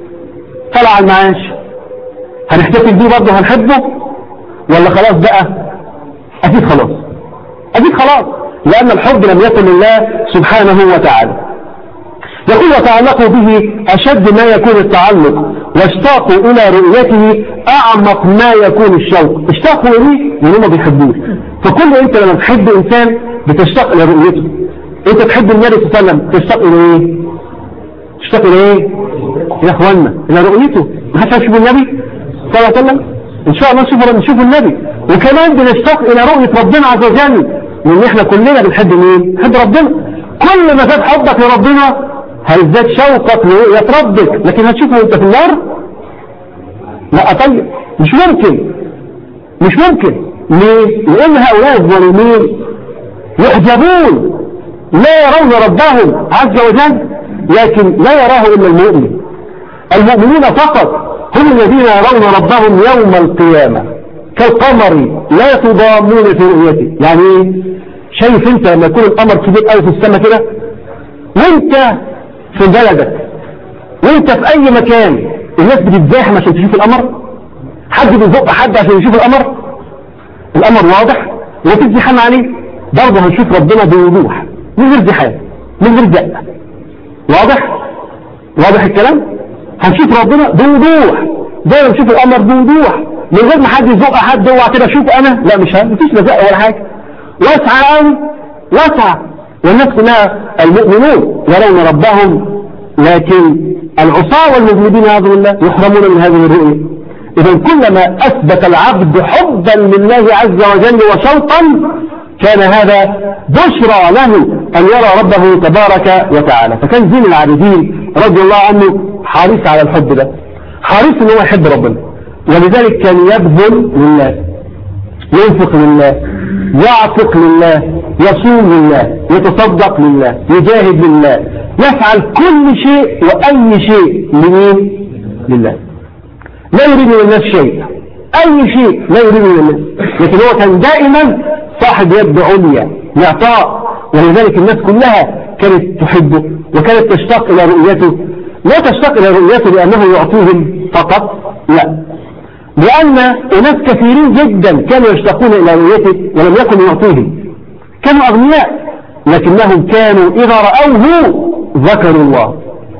A: طلع على المعاش هنحتفل بيه برضه هنحبه ولا خلاص بقى اكيد خلاص اكيد خلاص لان الحب لم يكن لله سبحانه وتعالى يقول وتعلقوا به اشد ما يكون التعلق واشتاقوا الى رؤيته اعمق ما يكون الشوق اشتاقوا اليه لان هم بيحبوه فكل انت لما تحب انسان بتشتاق الى رؤيته انت تحب النبي صلى الله عليه وسلم تشتاق الى ايه تشتاق الى ايه يا اخوانا الى رؤيته ما حدش يشوف النبي صلى الله عليه وسلم ان شاء الله نشوف نشوف النبي وكمان بنشتاق الى رؤية ربنا عز وجل لان احنا كلنا بنحب مين بنحب ربنا كل ما زاد حبك لربنا هيزداد شوقك لرؤية ربك لكن هتشوفه وانت في النار لا طيب مش ممكن مش ممكن ليه لان هؤلاء الظالمين يحجبون لا يرون ربهم عز وجل لكن لا يراه الا المؤمن المؤمنين فقط هم الذين يرون ربهم يوم القيامة كالقمر لا تضامون في رؤيته يعني ايه شايف انت لما يكون القمر كبير قوي في السماء كده وانت في بلدك وانت في اي مكان الناس بتتزاحم عشان تشوف القمر حد بيزق حد عشان يشوف القمر القمر واضح وفي ازدحام عليه برضه هنشوف ربنا بوضوح من غير زحام من غير زق واضح واضح الكلام هنشوف ربنا بوضوح زي ما نشوف القمر بوضوح من غير ما حد يزق حد اوعى كده اشوف انا لا مش مفيش لا زق ولا حاجه واسعه قوي واسعه والناس كلها المؤمنون يرون ربهم لكن العصاة والمذنبين عز الله يحرمون من هذه الرؤية إذا كلما أثبت العبد حبا لله عز وجل وشوقا كان هذا بشرى له أن يرى ربه تبارك وتعالى فكان زين العابدين رضي الله عنه حريص على الحب ده حريص ان هو يحب ربنا ولذلك كان يبذل لله ينفق لله يعتق لله يصوم لله يتصدق لله يجاهد لله يفعل كل شيء وأي شيء لمين لله لا يريد من الناس شيء أي شيء لا يريد من الناس لكن هو كان دائما صاحب يد عليا يعطاء ولذلك الناس كلها كانت تحبه وكانت تشتاق إلى رؤيته لا تشتاق إلى رؤيته لأنه يعطيهم فقط لا لأن أناس كثيرين جدا كانوا يشتاقون إلى رؤيته ولم يكن يعطيهم كانوا أغنياء لكنهم كانوا إذا رأوه ذكروا الله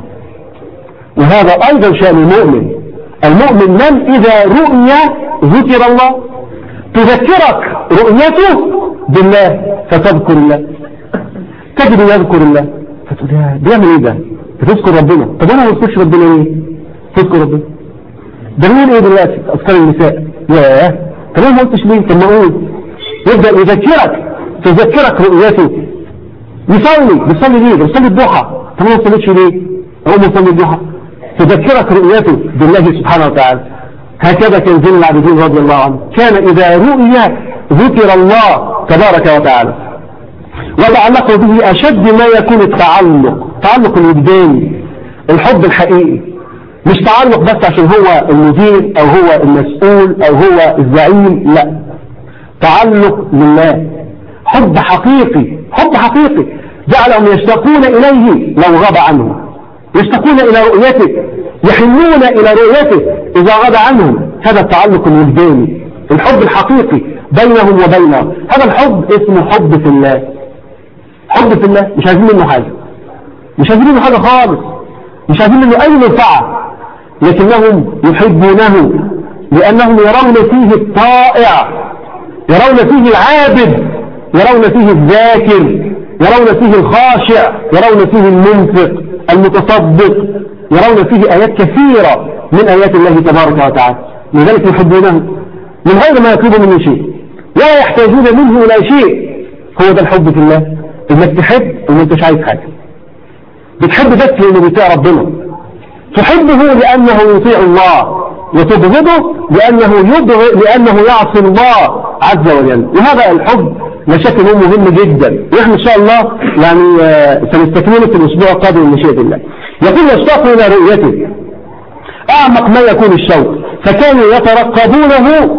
A: وهذا أيضا شأن المؤمن المؤمن من إذا رؤي ذكر الله تذكرك رؤيته بالله فتذكر الله تجد يذكر الله فتقول يا بيعمل ايه ده بتذكر ربنا طب انا ما اذكرش ربنا ليه تذكر ربنا ده مين ايه دلوقتي اذكار النساء ياه طب انا ما قلتش ليه طب ما اقول يبدا يذكرك تذكرك رؤيته يصلي بيصلي ليه بيصلي الضحى طب ما صليتش ليه هو بيصلي الضحى تذكرك رؤيته بالله سبحانه وتعالى هكذا كان زين العابدين رضي الله عنه كان إذا رؤي ذكر الله تبارك وتعالى وتعلق به أشد ما يكون التعلق تعلق الوجداني الحب الحقيقي مش تعلق بس عشان هو المدير أو هو المسؤول أو هو الزعيم لا تعلق لله حب حقيقي حب حقيقي جعلهم يشتاقون إليه لو غاب عنه يشتاقون إلى رؤيته يحنون إلى رؤيته إذا غاب عنهم هذا التعلق الوجداني الحب الحقيقي بينهم وبينه هذا الحب اسمه حب في الله حب في الله مش عايزين منه حاجة مش عايزين منه حاجة خالص مش عايزين منه أي منفعة لكنهم يحبونه لأنهم يرون فيه الطائع يرون فيه العابد يرون فيه الذاكر يرون فيه الخاشع يرون فيه المنفق المتصدق يرون فيه آيات كثيرة من آيات الله تبارك وتعالى لذلك يحبونه من غير ما يطلب منه شيء لا يحتاجون منه إلى شيء هو ده الحب في الله انك تحب وما انتش عايز حاجة بتحب بس لانه بيطيع ربنا تحبه لانه يطيع الله وتبغضه لانه يبغض لانه يعصي الله عز وجل وهذا الحب لا شك انه مهم جدا ونحن ان شاء الله يعني سنستكمله في الاسبوع القادم من مشيئه الله يقول يشتاق الى رؤيته اعمق ما يكون الشوق فكانوا يترقبونه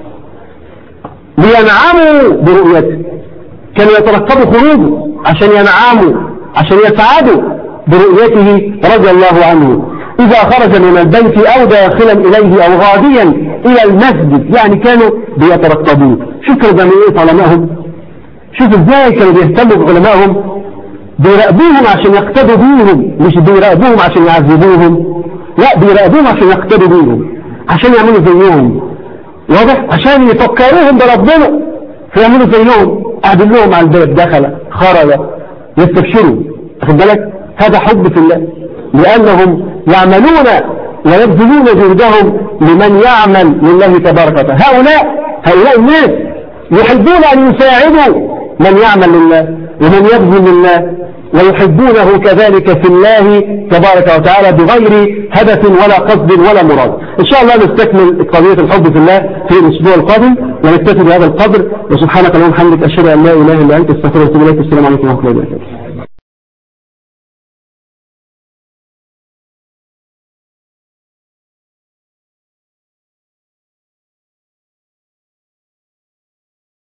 A: لينعموا برؤيته كانوا يترقبوا خروجه عشان ينعموا عشان يسعدوا برؤيته رضي الله عنه إذا خرج من البيت أو داخلا إليه أو غاديا إلى المسجد يعني كانوا بيترقبوه شوف كانوا بيعملوا إيه علمائهم شوف إزاي كانوا بيهتموا بعلمائهم بيراقبوهم عشان يقتدوا بيهم مش بيراقبوهم عشان يعذبوهم لا بيراقبوهم عشان يقتدوا بيهم عشان يعملوا زيهم واضح عشان يفكروهم بربنا فيعملوا زيهم قاعدين لهم على الباب دخل خرج يستبشروا واخد بالك هذا حب في الله لأنهم يعملون ويبذلون جهدهم لمن يعمل لله تبارك وتعالى هؤلاء هؤلاء الناس يحبون أن يساعدوا من يعمل لله ومن يبذل لله ويحبونه كذلك في الله تبارك وتعالى بغير هدف ولا قصد ولا مراد إن شاء الله نستكمل قضية الحب في الله في الأسبوع القادم ونكتفي بهذا القدر وسبحانك اللهم وبحمدك أشهد أن لا إله إلا أنت استغفرك وأتوب إليك السلام عليكم ورحمة الله وبركاته